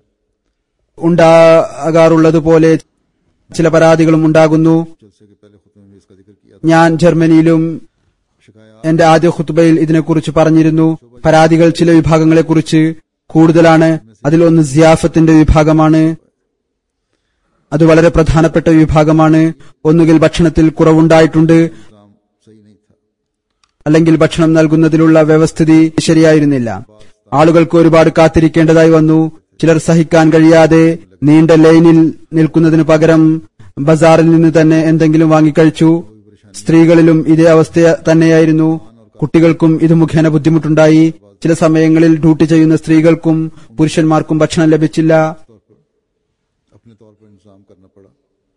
ഉണ്ടാകാറുള്ളതുപോലെ ചില പരാതികളും ഉണ്ടാകുന്നു जलसे के पहले खुतबे में इसका जिक्र किया ഞാൻ ജർമ്മനിയിലും शिकायत എന്റെ ആദ്യ ഖുത്ബയിൽ ഇതിനെക്കുറിച്ച് പറഞ്ഞിരുന്നു പരാതികൾ ചില വിഭാഗങ്ങളെക്കുറിച്ച് കൂടുതലാണ് അതിൽ ഒന്ന് സിയാഫത്തിന്റെ വിഭാഗമാണ് അത് വളരെ പ്രധാനപ്പെട്ട വിഭാഗമാണ് ഒന്നുകിൽ ഭക്ഷണത്തിൽ കുറവുണ്ടായിട്ടുണ്ട് इंतजाम सही नहीं था അല്ലെങ്കിൽ ഭക്ഷണം നൽകുന്നതിലുള്ള വ്യവസ്ഥിതി ശരിയായിരുന്നില്ല ആളുകൾക്ക് ഒരുപാട് കാത്തിരിക്കേണ്ടതായി വന്നു ചിലർ സഹിക്കാൻ കഴിയാതെ നീണ്ട ലൈനിൽ നിൽക്കുന്നതിന് പകരം ബസാറിൽ നിന്ന് തന്നെ എന്തെങ്കിലും വാങ്ങിക്കഴിച്ചു സ്ത്രീകളിലും ഇതേ അവസ്ഥ തന്നെയായിരുന്നു കുട്ടികൾക്കും ഇത് മുഖേന ബുദ്ധിമുട്ടുണ്ടായി ചില സമയങ്ങളിൽ ഡ്യൂട്ടി ചെയ്യുന്ന സ്ത്രീകൾക്കും പുരുഷന്മാർക്കും ഭക്ഷണം ലഭിച്ചില്ല अपने तौर पर इंतजाम करना पड़ा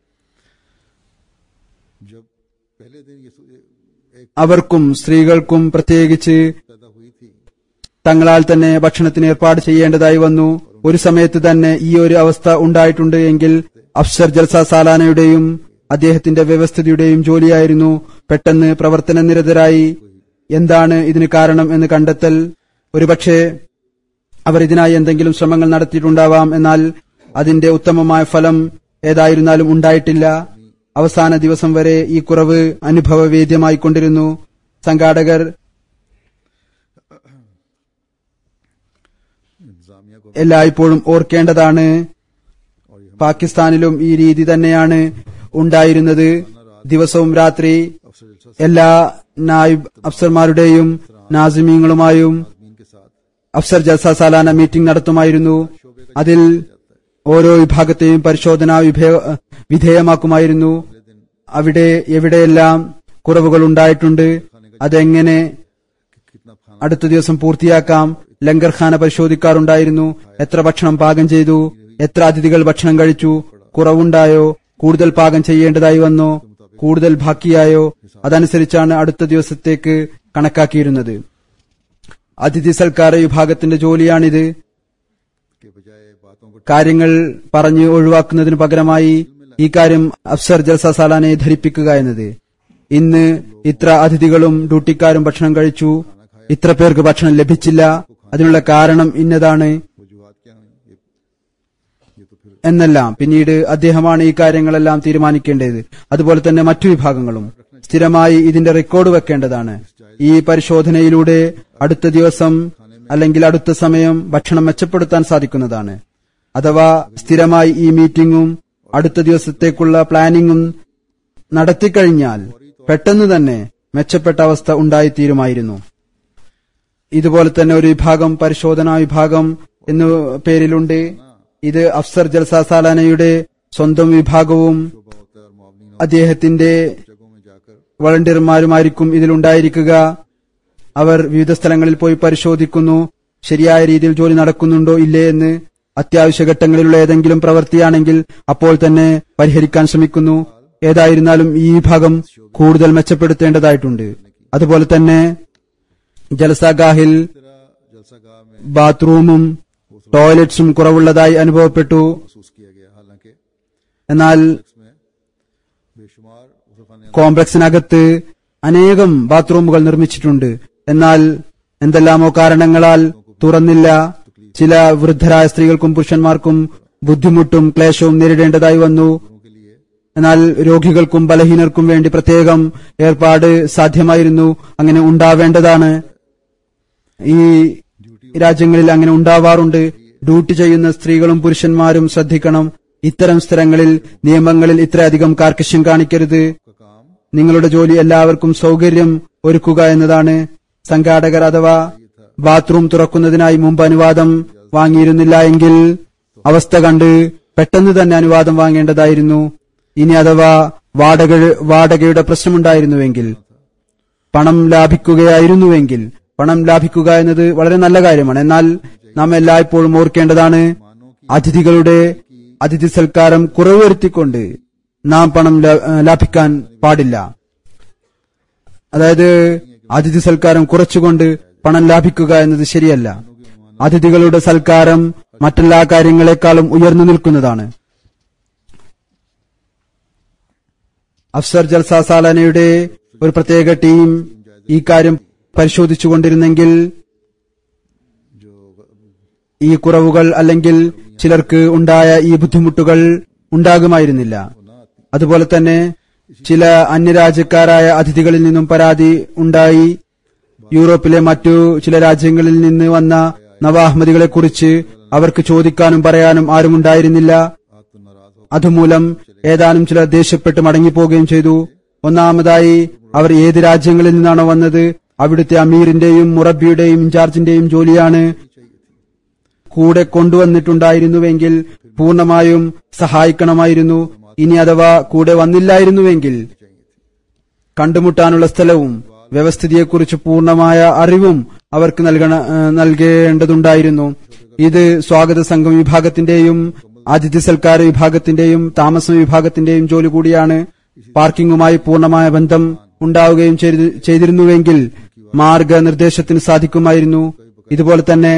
जब पहले दिन ये सु- एक അവർക്കും സ്ത്രീകൾക്കും പ്രത്യേകിച്ച് पैदा हुई थी തങ്ങളാൽ തന്നെ ഭക്ഷണത്തിന് ഏർപ്പാട് ചെയ്യേണ്ടതായി വന്നു ഒരു സമയത്ത് തന്നെ ഈ ഒരു അവസ്ഥ ഉണ്ടായിട്ടുണ്ട് എങ്കിൽ അഫ്സർ ജൽസ സാലാനയുടെയും അദ്ദേഹത്തിന്റെ വ്യവസ്ഥിതിയുടെയും ജോലിയായിരുന്നു പെട്ടെന്ന് പ്രവർത്തന നിരതരായി എന്താണ് ഇതിന് കാരണം എന്ന് കണ്ടെത്തൽ ഒരുപക്ഷെ അവർ ഇതിനായി എന്തെങ്കിലും ശ്രമങ്ങൾ നടത്തിയിട്ടുണ്ടാവാം എന്നാൽ അതിന്റെ ഉത്തമമായ ഫലം ഏതായിരുന്നാലും ഉണ്ടായിട്ടില്ല അവസാന ദിവസം വരെ ഈ കുറവ് അനുഭവവേദ്യമായിക്കൊണ്ടിരുന്നു സംഘാടകർ इंतजामिया को എല്ലായ്പ്പോഴും ഓർക്കേണ്ടതാണ് പാകിസ്ഥാനിലും ഈ രീതി തന്നെയാണ് ഉണ്ടായിരുന്നത് ദിവസവും രാത്രി अफसर जलसा എല്ലാ നായിബ് അഫ്സർമാരുടെയും നാസിമീങ്ങളുമായും आजमीन के साथ അഫ്സർ ജൽസ സാലാന മീറ്റിംഗ് നടത്തുമായിരുന്നു അതിൽ ഓരോ വിഭാഗത്തെയും പരിശോധന വിഭേ- വിധേയമാക്കുമായിരുന്നു അവിടെ എവിടെയെല്ലാം കുറവുകൾ ഉണ്ടായിട്ടുണ്ട് അതെങ്ങനെ कितना खाना അടുത്ത ദിവസം പൂർത്തിയാക്കാം ലങ്കർഖാന പരിശോധിക്കാറുണ്ടായിരുന്നു എത്ര ഭക്ഷണം പാകം ചെയ്തു എത്ര അതിഥികൾ ഭക്ഷണം കഴിച്ചു കുറവുണ്ടായോ കൂടുതൽ പാകം ചെയ്യേണ്ടതായി വന്നോ കൂടുതൽ ബാക്കിയായോ അതനുസരിച്ചാണ് അടുത്ത ദിവസത്തേക്ക് കണക്കാക്കിയിരുന്നത് അതിഥി സൽക്കാര വിഭാഗത്തിന്റെ ജോലിയാണിത് के बजाय बातों को കാര്യങ്ങൾ പറഞ്ഞ് ഒഴിവാക്കുന്നതിന് പകരമായി ഈ കാര്യം അഫ്സർ ജൽസ സാലാനെ ധരിപ്പിക്കുക എന്നത് ഇന്ന് ഇത്ര അതിഥികളും ഡ്യൂട്ടിക്കാരും ഭക്ഷണം കഴിച്ചു ഇത്ര പേർക്ക് ഭക്ഷണം ലഭിച്ചില്ല അതിനുള്ള കാരണം ഇന്നതാണ് वजूहत क्या हैं ये ये तो फिर എന്നെല്ലാം പിന്നീട് അദ്ദേഹമാണ് ഈ കാര്യങ്ങളെല്ലാം തീരുമാനിക്കേണ്ടത് അതുപോലെ തന്നെ മറ്റു വിഭാഗങ്ങളും സ്ഥിരമായി ഇതിന്റെ റെക്കോർഡ് വെക്കേണ്ടതാണ് ഈ പരിശോധനയിലൂടെ അടുത്ത ദിവസം അല്ലെങ്കിൽ അടുത്ത സമയം ഭക്ഷണം മെച്ചപ്പെടുത്താൻ സാധിക്കുന്നതാണ് അഥവാ സ്ഥിരമായി ഈ മീറ്റിംഗും അടുത്ത ദിവസത്തേക്കുള്ള പ്ലാനിങ്ങും നടത്തിക്കഴിഞ്ഞാൽ പെട്ടെന്ന് തന്നെ മെച്ചപ്പെട്ട അവസ്ഥ ഉണ്ടായിത്തീരുമായിരുന്നു ഇതുപോലെ തന്നെ ഒരു വിഭാഗം പരിശോധനാ വിഭാഗം എന്നു പേരിലുണ്ട് ഇത് അഫ്സർ ജൽസ സാലാനയുടെ സ്വന്തം വിഭാഗവും शोभा होता है और मुआवनी അദ്ദേഹത്തിന്റെ जगहों में जाकर വളണ്ടിയർമാരുമായിരിക്കും ഇതിലുണ്ടായിരിക്കുക അവർ വിവിധ സ്ഥലങ്ങളിൽ പോയി പരിശോധിക്കുന്നു ശരിയായ രീതിയിൽ ജോലി നടക്കുന്നുണ്ടോ ഇല്ലേ എന്ന് അത്യാവശ്യ ഘട്ടങ്ങളിലുള്ള ഏതെങ്കിലും പ്രവൃത്തിയാണെങ്കിൽ അപ്പോൾ തന്നെ പരിഹരിക്കാൻ ശ്രമിക്കുന്നു ഏതായിരുന്നാലും ഈ വിഭാഗം കൂടുതൽ മെച്ചപ്പെടുത്തേണ്ടതായിട്ടുണ്ട് അതുപോലെ തന്നെ ജലസാഗാഹിൽ तरह जलसागाह में ബാത്റൂമും ടോയ്ലറ്റ്സും കുറവുള്ളതായി അനുഭവപ്പെട്ടു महसूस किया गया हालांकि എന്നാൽ इसमें बेशुमार गसलखाने കോംപ്ലക്സിനകത്ത് അനേകം ബാത്റൂമുകൾ നിർമ്മിച്ചിട്ടുണ്ട് എന്നാൽ എന്തെല്ലാമോ കാരണങ്ങളാൽ തുറന്നില്ല ചില വൃദ്ധരായ സ്ത്രീകൾക്കും പുരുഷന്മാർക്കും ബുദ്ധിമുട്ടും ക്ലേശവും നേരിടേണ്ടതായി വന്നു के लिए എന്നാൽ രോഗികൾക്കും ബലഹീനർക്കും വേണ്ടി പ്രത്യേകം ഏർപ്പാട് സാധ്യമായിരുന്നു അങ്ങനെ ഉണ്ടാവേണ്ടതാണ് ഈ രാജ്യങ്ങളിൽ അങ്ങനെ ഉണ്ടാവാറുണ്ട് ഡ്യൂട്ടി ചെയ്യുന്ന സ്ത്രീകളും പുരുഷന്മാരും ശ്രദ്ധിക്കണം ഇത്തരം സ്ഥലങ്ങളിൽ നിയമങ്ങളിൽ ഇത്രയധികം കാർക്കശ്യം കാണിക്കരുത് का काम നിങ്ങളുടെ ജോലി എല്ലാവർക്കും സൗകര്യം ഒരുക്കുക എന്നതാണ് സംഘാടകർ അഥവാ ബാത്റൂം തുറക്കുന്നതിനായി മുമ്പ് അനുവാദം വാങ്ങിയിരുന്നില്ല എങ്കിൽ അവസ്ഥ കണ്ട് പെട്ടെന്ന് തന്നെ അനുവാദം വാങ്ങേണ്ടതായിരുന്നു ഇനി അഥവാ വാടക വാടകയുടെ പ്രശ്നമുണ്ടായിരുന്നുവെങ്കിൽ പണം ലാഭിക്കുകയായിരുന്നുവെങ്കിൽ പണം ലാഭിക്കുക എന്നത് വളരെ നല്ല കാര്യമാണ് എന്നാൽ നാം എല്ലായ്പ്പോഴും ഓർക്കേണ്ടതാണ് അതിഥികളുടെ അതിഥി സൽക്കാരം കുറവ് വരുത്തിക്കൊണ്ട് നാം പണം ലാ- ലാഭിക്കാൻ പാടില്ല അതായത് അതിഥി സൽക്കാരം കുറച്ചുകൊണ്ട് പണം ലാഭിക്കുക എന്നത് ശരിയല്ല അതിഥികളുടെ സൽക്കാരം മറ്റെല്ലാ കാര്യങ്ങളെക്കാളും ഉയർന്നു നിൽക്കുന്നതാണ് അഫ്സർ ജൽസ സാലാനയുടെ ഒരു പ്രത്യേക ടീം ഈ കാര്യം പരിശോധിച്ചുകൊണ്ടിരുന്നെങ്കിൽ ഈ കുറവുകൾ അല്ലെങ്കിൽ ചിലർക്ക് ഉണ്ടായ ഈ ബുദ്ധിമുട്ടുകൾ ഉണ്ടാകുമായിരുന്നില്ല അതുപോലെ തന്നെ ചില അന്യരാജ്യക്കാരായ അതിഥികളിൽ നിന്നും പരാതി ഉണ്ടായി യൂറോപ്പിലെ മറ്റു ചില രാജ്യങ്ങളിൽ നിന്ന് വന്ന നവാഹ്മദികളെക്കുറിച്ച് അവർക്ക് ചോദിക്കാനും പറയാനും ആരുമുണ്ടായിരുന്നില്ല आज तो नाराज हो അതുമൂലം ഏതാനും ചിലർ ദേഷ്യപ്പെട്ട് മടങ്ങിപ്പോവുകയും ചെയ്തു ഒന്നാമതായി അവർ ഏത് രാജ്യങ്ങളിൽ നിന്നാണോ വന്നത് അവിടുത്തെ അമീറിന്റെയും മുറബിയുടെയും ഇൻചാർജിന്റെയും ജോലിയാണ് കൂടെ കൊണ്ടുവന്നിട്ടുണ്ടായിരുന്നുവെങ്കിൽ പൂർണ്ണമായും സഹായിക്കണമായിരുന്നു ഇനി അഥവാ കൂടെ വന്നില്ലായിരുന്നുവെങ്കിൽ കണ്ടുമുട്ടാനുള്ള സ്ഥലവും വ്യവസ്ഥിതിയെക്കുറിച്ച് പൂർണ്ണമായ അറിവും അവർക്ക് നൽകണ ഏ, നൽകേണ്ടതുണ്ടായിരുന്നു ഇത് സ്വാഗത സംഘം വിഭാഗത്തിന്റെയും അതിഥി സൽക്കാര വിഭാഗത്തിന്റെയും താമസം വിഭാഗത്തിന്റെയും ജോലി കൂടിയാണ് പാർക്കിംഗുമായി പൂർണ്ണമായ ബന്ധം ഉണ്ടാവുകയും ചെയ്തി- ചെയ്തിരുന്നുവെങ്കിൽ മാർഗനിർദ്ദേശത്തിന് സാധിക്കുമായിരുന്നു ഇതുപോലെ തന്നെ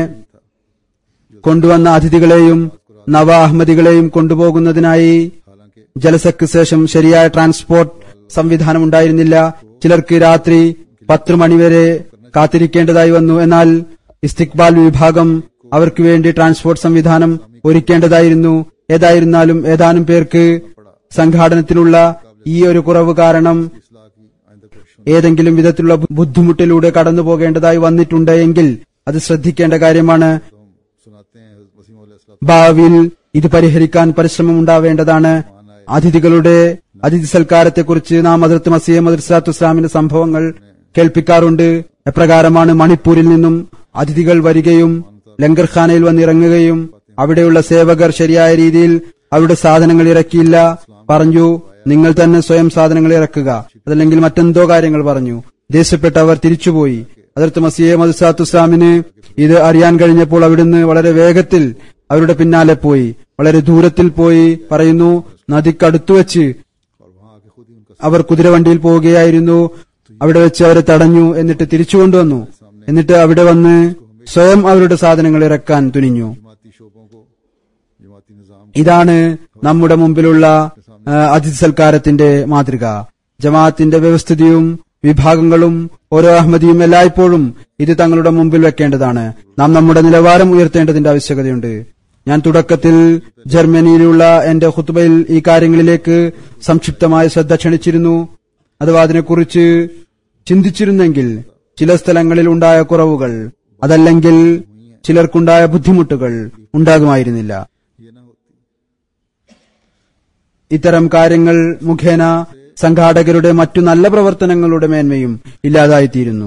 കൊണ്ടുവന്ന അതിഥികളെയും നവ അഹമ്മദികളെയും കൊണ്ടുപോകുന്നതിനായി हालांकि ജലസക്ക് ശേഷം ശരിയായ ട്രാൻസ്പോർട്ട് സംവിധാനം ഉണ്ടായിരുന്നില്ല ചിലർക്ക് രാത്രി പത്ത് മണിവരെ കാത്തിരിക്കേണ്ടതായി വന്നു എന്നാൽ ഇസ്തിക്ബാൽ വിഭാഗം അവർക്ക് വേണ്ടി ട്രാൻസ്പോർട്ട് സംവിധാനം ഒരുക്കേണ്ടതായിരുന്നു ഏതായിരുന്നാലും ഏതാനും പേർക്ക് സംഘാടനത്തിലുള്ള ഈ ഒരു കുറവ് കാരണം इस्लाह की आइंदा कोशिश ഏതെങ്കിലും വിധത്തിലുള്ള ബുദ്ധിമുട്ടിലൂടെ കടന്നു പോകേണ്ടതായി വന്നിട്ടുണ്ട് എങ്കിൽ അത് ശ്രദ്ധിക്കേണ്ട കാര്യമാണ് तो हम सुनाते हैं हज़रत वसीम अलैहिस्सलाम ഭാവിയിൽ ഇത് പരിഹരിക്കാൻ പരിശ്രമം ഉണ്ടാവേണ്ടതാണ് അതിഥികളുടെ അതിഥി സൽക്കാരത്തെക്കുറിച്ച് നാം അതിർത്ത് മസീഹ് മദർസാത്തു ഇസ്ലാമിന്റെ സംഭവങ്ങൾ കേൾപ്പിക്കാറുണ്ട് എപ്രകാരമാണ് മണിപ്പൂരിൽ നിന്നും അതിഥികൾ വരികയും ലങ്കർഖാനയിൽ വന്നിറങ്ങുകയും അവിടെയുള്ള സേവകർ ശരിയായ രീതിയിൽ അവരുടെ സാധനങ്ങൾ ഇറക്കിയില്ല പറഞ്ഞു നിങ്ങൾ തന്നെ സ്വയം സാധനങ്ങൾ ഇറക്കുക അതല്ലെങ്കിൽ മറ്റെന്തോ കാര്യങ്ങൾ പറഞ്ഞു ദേഷ്യപ്പെട്ട് അവർ തിരിച്ചുപോയി അതിർത്ത് മസിയെ മദുസാത്തു ഇസ്ലാമിന് ഇത് അറിയാൻ കഴിഞ്ഞപ്പോൾ അവിടുന്ന് വളരെ വേഗത്തിൽ അവരുടെ പിന്നാലെ പോയി വളരെ ദൂരത്തിൽ പോയി പറയുന്നു നദിക്കടുത്തു വെച്ച് और वहां आके खुद ही उनका അവർ കുതിരവണ്ടിയിൽ പോവുകയായിരുന്നു അവിടെ വെച്ച് അവരെ തടഞ്ഞു എന്നിട്ട് തിരിച്ചു കൊണ്ടുവന്നു എന്നിട്ട് അവിടെ വന്ന് സ്വയം അവരുടെ സാധനങ്ങൾ ഇറക്കാൻ തുനിഞ്ഞു जमाती शोबों को जमाती निज़ाम ഇതാണ് നമ്മുടെ മുമ്പിലുള്ള ആ, അതിഥി സൽക്കാരത്തിന്റെ മാതൃക ജമാഅത്തിന്റെ വ്യവസ്ഥിതിയും വിഭാഗങ്ങളും ഓരോ അഹമ്മദിയും എല്ലായ്പ്പോഴും ഇത് തങ്ങളുടെ മുമ്പിൽ വെക്കേണ്ടതാണ് നാം നമ്മുടെ നിലവാരം ഉയർത്തേണ്ടതിന്റെ ആവശ്യകതയുണ്ട് ഞാൻ തുടക്കത്തിൽ ജർമ്മനിയിലുള്ള എന്റെ ഹുത്തുബയിൽ ഈ കാര്യങ്ങളിലേക്ക് സംക്ഷിപ്തമായ ശ്രദ്ധ ക്ഷണിച്ചിരുന്നു അഥവാ അതിനെക്കുറിച്ച് ചിന്തിച്ചിരുന്നെങ്കിൽ ചില സ്ഥലങ്ങളിൽ ഉണ്ടായ കുറവുകൾ അതല്ലെങ്കിൽ ചിലർക്കുണ്ടായ ബുദ്ധിമുട്ടുകൾ ഉണ്ടാകുമായിരുന്നില്ല ये ना होती ഇത്തരം കാര്യങ്ങൾ മുഖേന സംഘാടകരുടെ മറ്റു നല്ല പ്രവർത്തനങ്ങളുടെ മേന്മയും ഇല്ലാതായിത്തീരുന്നു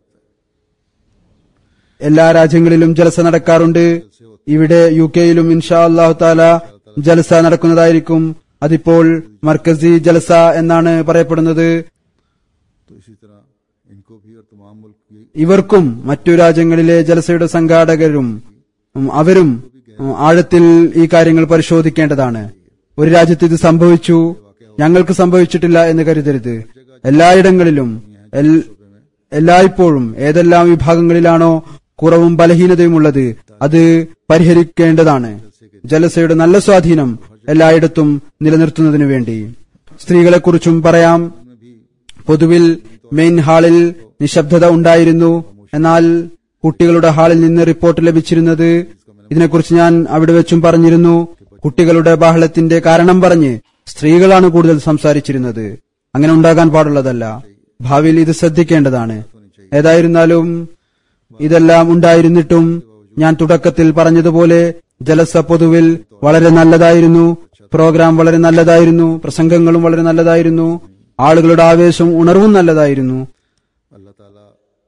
എല്ലാ രാജ്യങ്ങളിലും ജലസ നടക്കാറുണ്ട് ഇവിടെ യു കെയിലും ഇൻഷാ അള്ളാഹു താല ജലസ നടക്കുന്നതായിരിക്കും അതിപ്പോൾ മർക്കസി ജലസ എന്നാണ് പറയപ്പെടുന്നത് तो इसी तरह इनको भी और तमाम मुल्क की ഇവർക്കും മറ്റു രാജ്യങ്ങളിലെ ജലസയുടെ സംഘാടകരും ഉം, അവരും ഉം, ആഴത്തിൽ ഈ കാര്യങ്ങൾ പരിശോധിക്കേണ്ടതാണ് ഒരു രാജ്യത്ത് ഇത് സംഭവിച്ചു ഞങ്ങൾക്ക് സംഭവിച്ചിട്ടില്ല എന്ന് കരുതരുത് എല്ലായിടങ്ങളിലും എൽ- എല്ലായ്പ്പോഴും ഏതെല്ലാം വിഭാഗങ്ങളിലാണോ കുറവും ബലഹീനതയും ഉള്ളത് അത് പരിഹരിക്കേണ്ടതാണ് ജലസയുടെ നല്ല സ്വാധീനം എല്ലായിടത്തും നിലനിർത്തുന്നതിനു വേണ്ടി സ്ത്രീകളെക്കുറിച്ചും പറയാം പൊതുവിൽ മെയിൻ ഹാളിൽ നിശബ്ദത ഉണ്ടായിരുന്നു എന്നാൽ കുട്ടികളുടെ ഹാളിൽ നിന്ന് റിപ്പോർട്ട് ലഭിച്ചിരുന്നത് ഇതിനെക്കുറിച്ച് ഞാൻ അവിടെ വെച്ചും പറഞ്ഞിരുന്നു കുട്ടികളുടെ ബഹളത്തിന്റെ കാരണം പറഞ്ഞ് സ്ത്രീകളാണ് കൂടുതൽ സംസാരിച്ചിരുന്നത് അങ്ങനെ ഉണ്ടാകാൻ പാടുള്ളതല്ല ഭാവിയിൽ ഇത് ശ്രദ്ധിക്കേണ്ടതാണ് ഏതായിരുന്നാലും ഇതെല്ലാം ഉണ്ടായിരുന്നിട്ടും ഞാൻ തുടക്കത്തിൽ പറഞ്ഞതുപോലെ ജലസ പൊതുവിൽ വളരെ നല്ലതായിരുന്നു പ്രോഗ്രാം വളരെ നല്ലതായിരുന്നു പ്രസംഗങ്ങളും വളരെ നല്ലതായിരുന്നു ആളുകളുടെ ആവേശം ഉണർവും നല്ലതായിരുന്നു अल्लाह ताला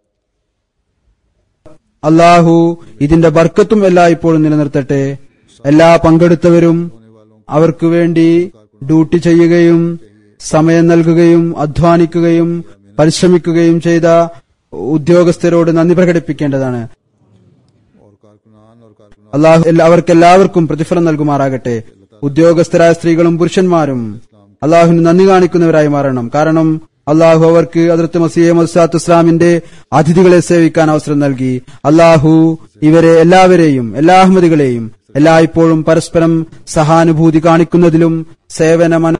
അള്ളാഹു ഇതിന്റെ ബർക്കത്തും എല്ലായ്പ്പോഴും നിലനിർത്തട്ടെ എല്ലാ പങ്കെടുത്തവരും അവർക്ക് വേണ്ടി ഡ്യൂട്ടി ചെയ്യുകയും സമയം നൽകുകയും അധ്വാനിക്കുകയും പരിശ്രമിക്കുകയും ചെയ്ത ഉദ്യോഗസ്ഥരോട് നന്ദി പ്രകടിപ്പിക്കേണ്ടതാണ് और कारकुनान और कारकुनान അള്ളാഹു എല്ലാ- അവർക്കെല്ലാവർക്കും പ്രതിഫലം നൽകുമാറാകട്ടെ ഉദ്യോഗസ്ഥരായ സ്ത്രീകളും പുരുഷന്മാരും അള്ളാഹുവിന് നന്ദി കാണിക്കുന്നവരായി മാറണം കാരണം അള്ളാഹു അവർക്ക് അതിർത്ത് മസീഹ് മസാത്ത് ഇസ്ലാമിന്റെ അതിഥികളെ സേവിക്കാൻ അവസരം നൽകി അള്ളാഹു ഇവരെ എല്ലാവരെയും എല്ലാ അഹമ്മദികളെയും എല്ലായ്പ്പോഴും പരസ്പരം സഹാനുഭൂതി കാണിക്കുന്നതിലും സേവന മന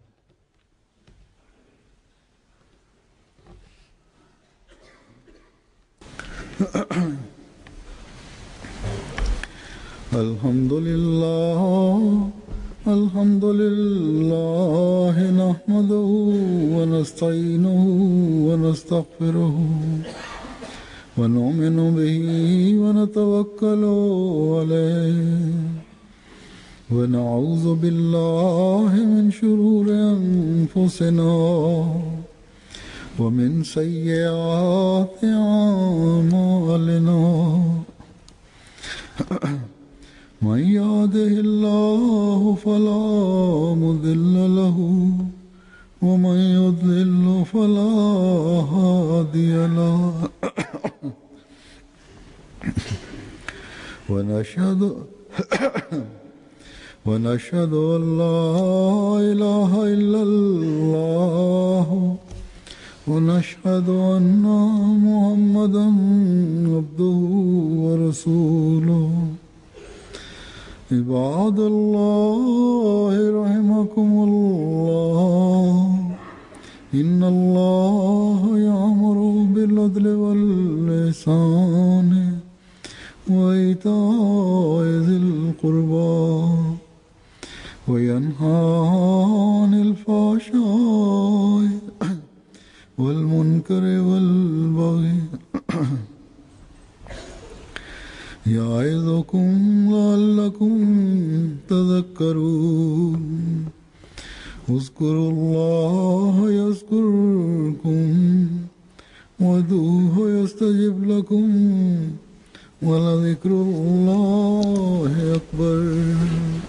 الحمد لله الحمد لله نحمده ونستعينه ونستغفره ونؤمن به ونتوكل عليه ونعوذ بالله من شرور أنفسنا ومن سيئات أعمالنا من يهده الله فلا مضل له ومن يضلل فلا هادي له ونشهد ونشهد أن لا إله إلا الله ونشهد أن محمدا عبده ورسوله عباد الله رحمكم الله إن الله يأمر بالعدل واللسان وإيتاء ذي القربى وينهى عن الفحشاء والمنكر والبغي يعظكم لعلكم تذكرون اذكروا الله يذكركم ودوه يستجب لكم ولذكر الله أكبر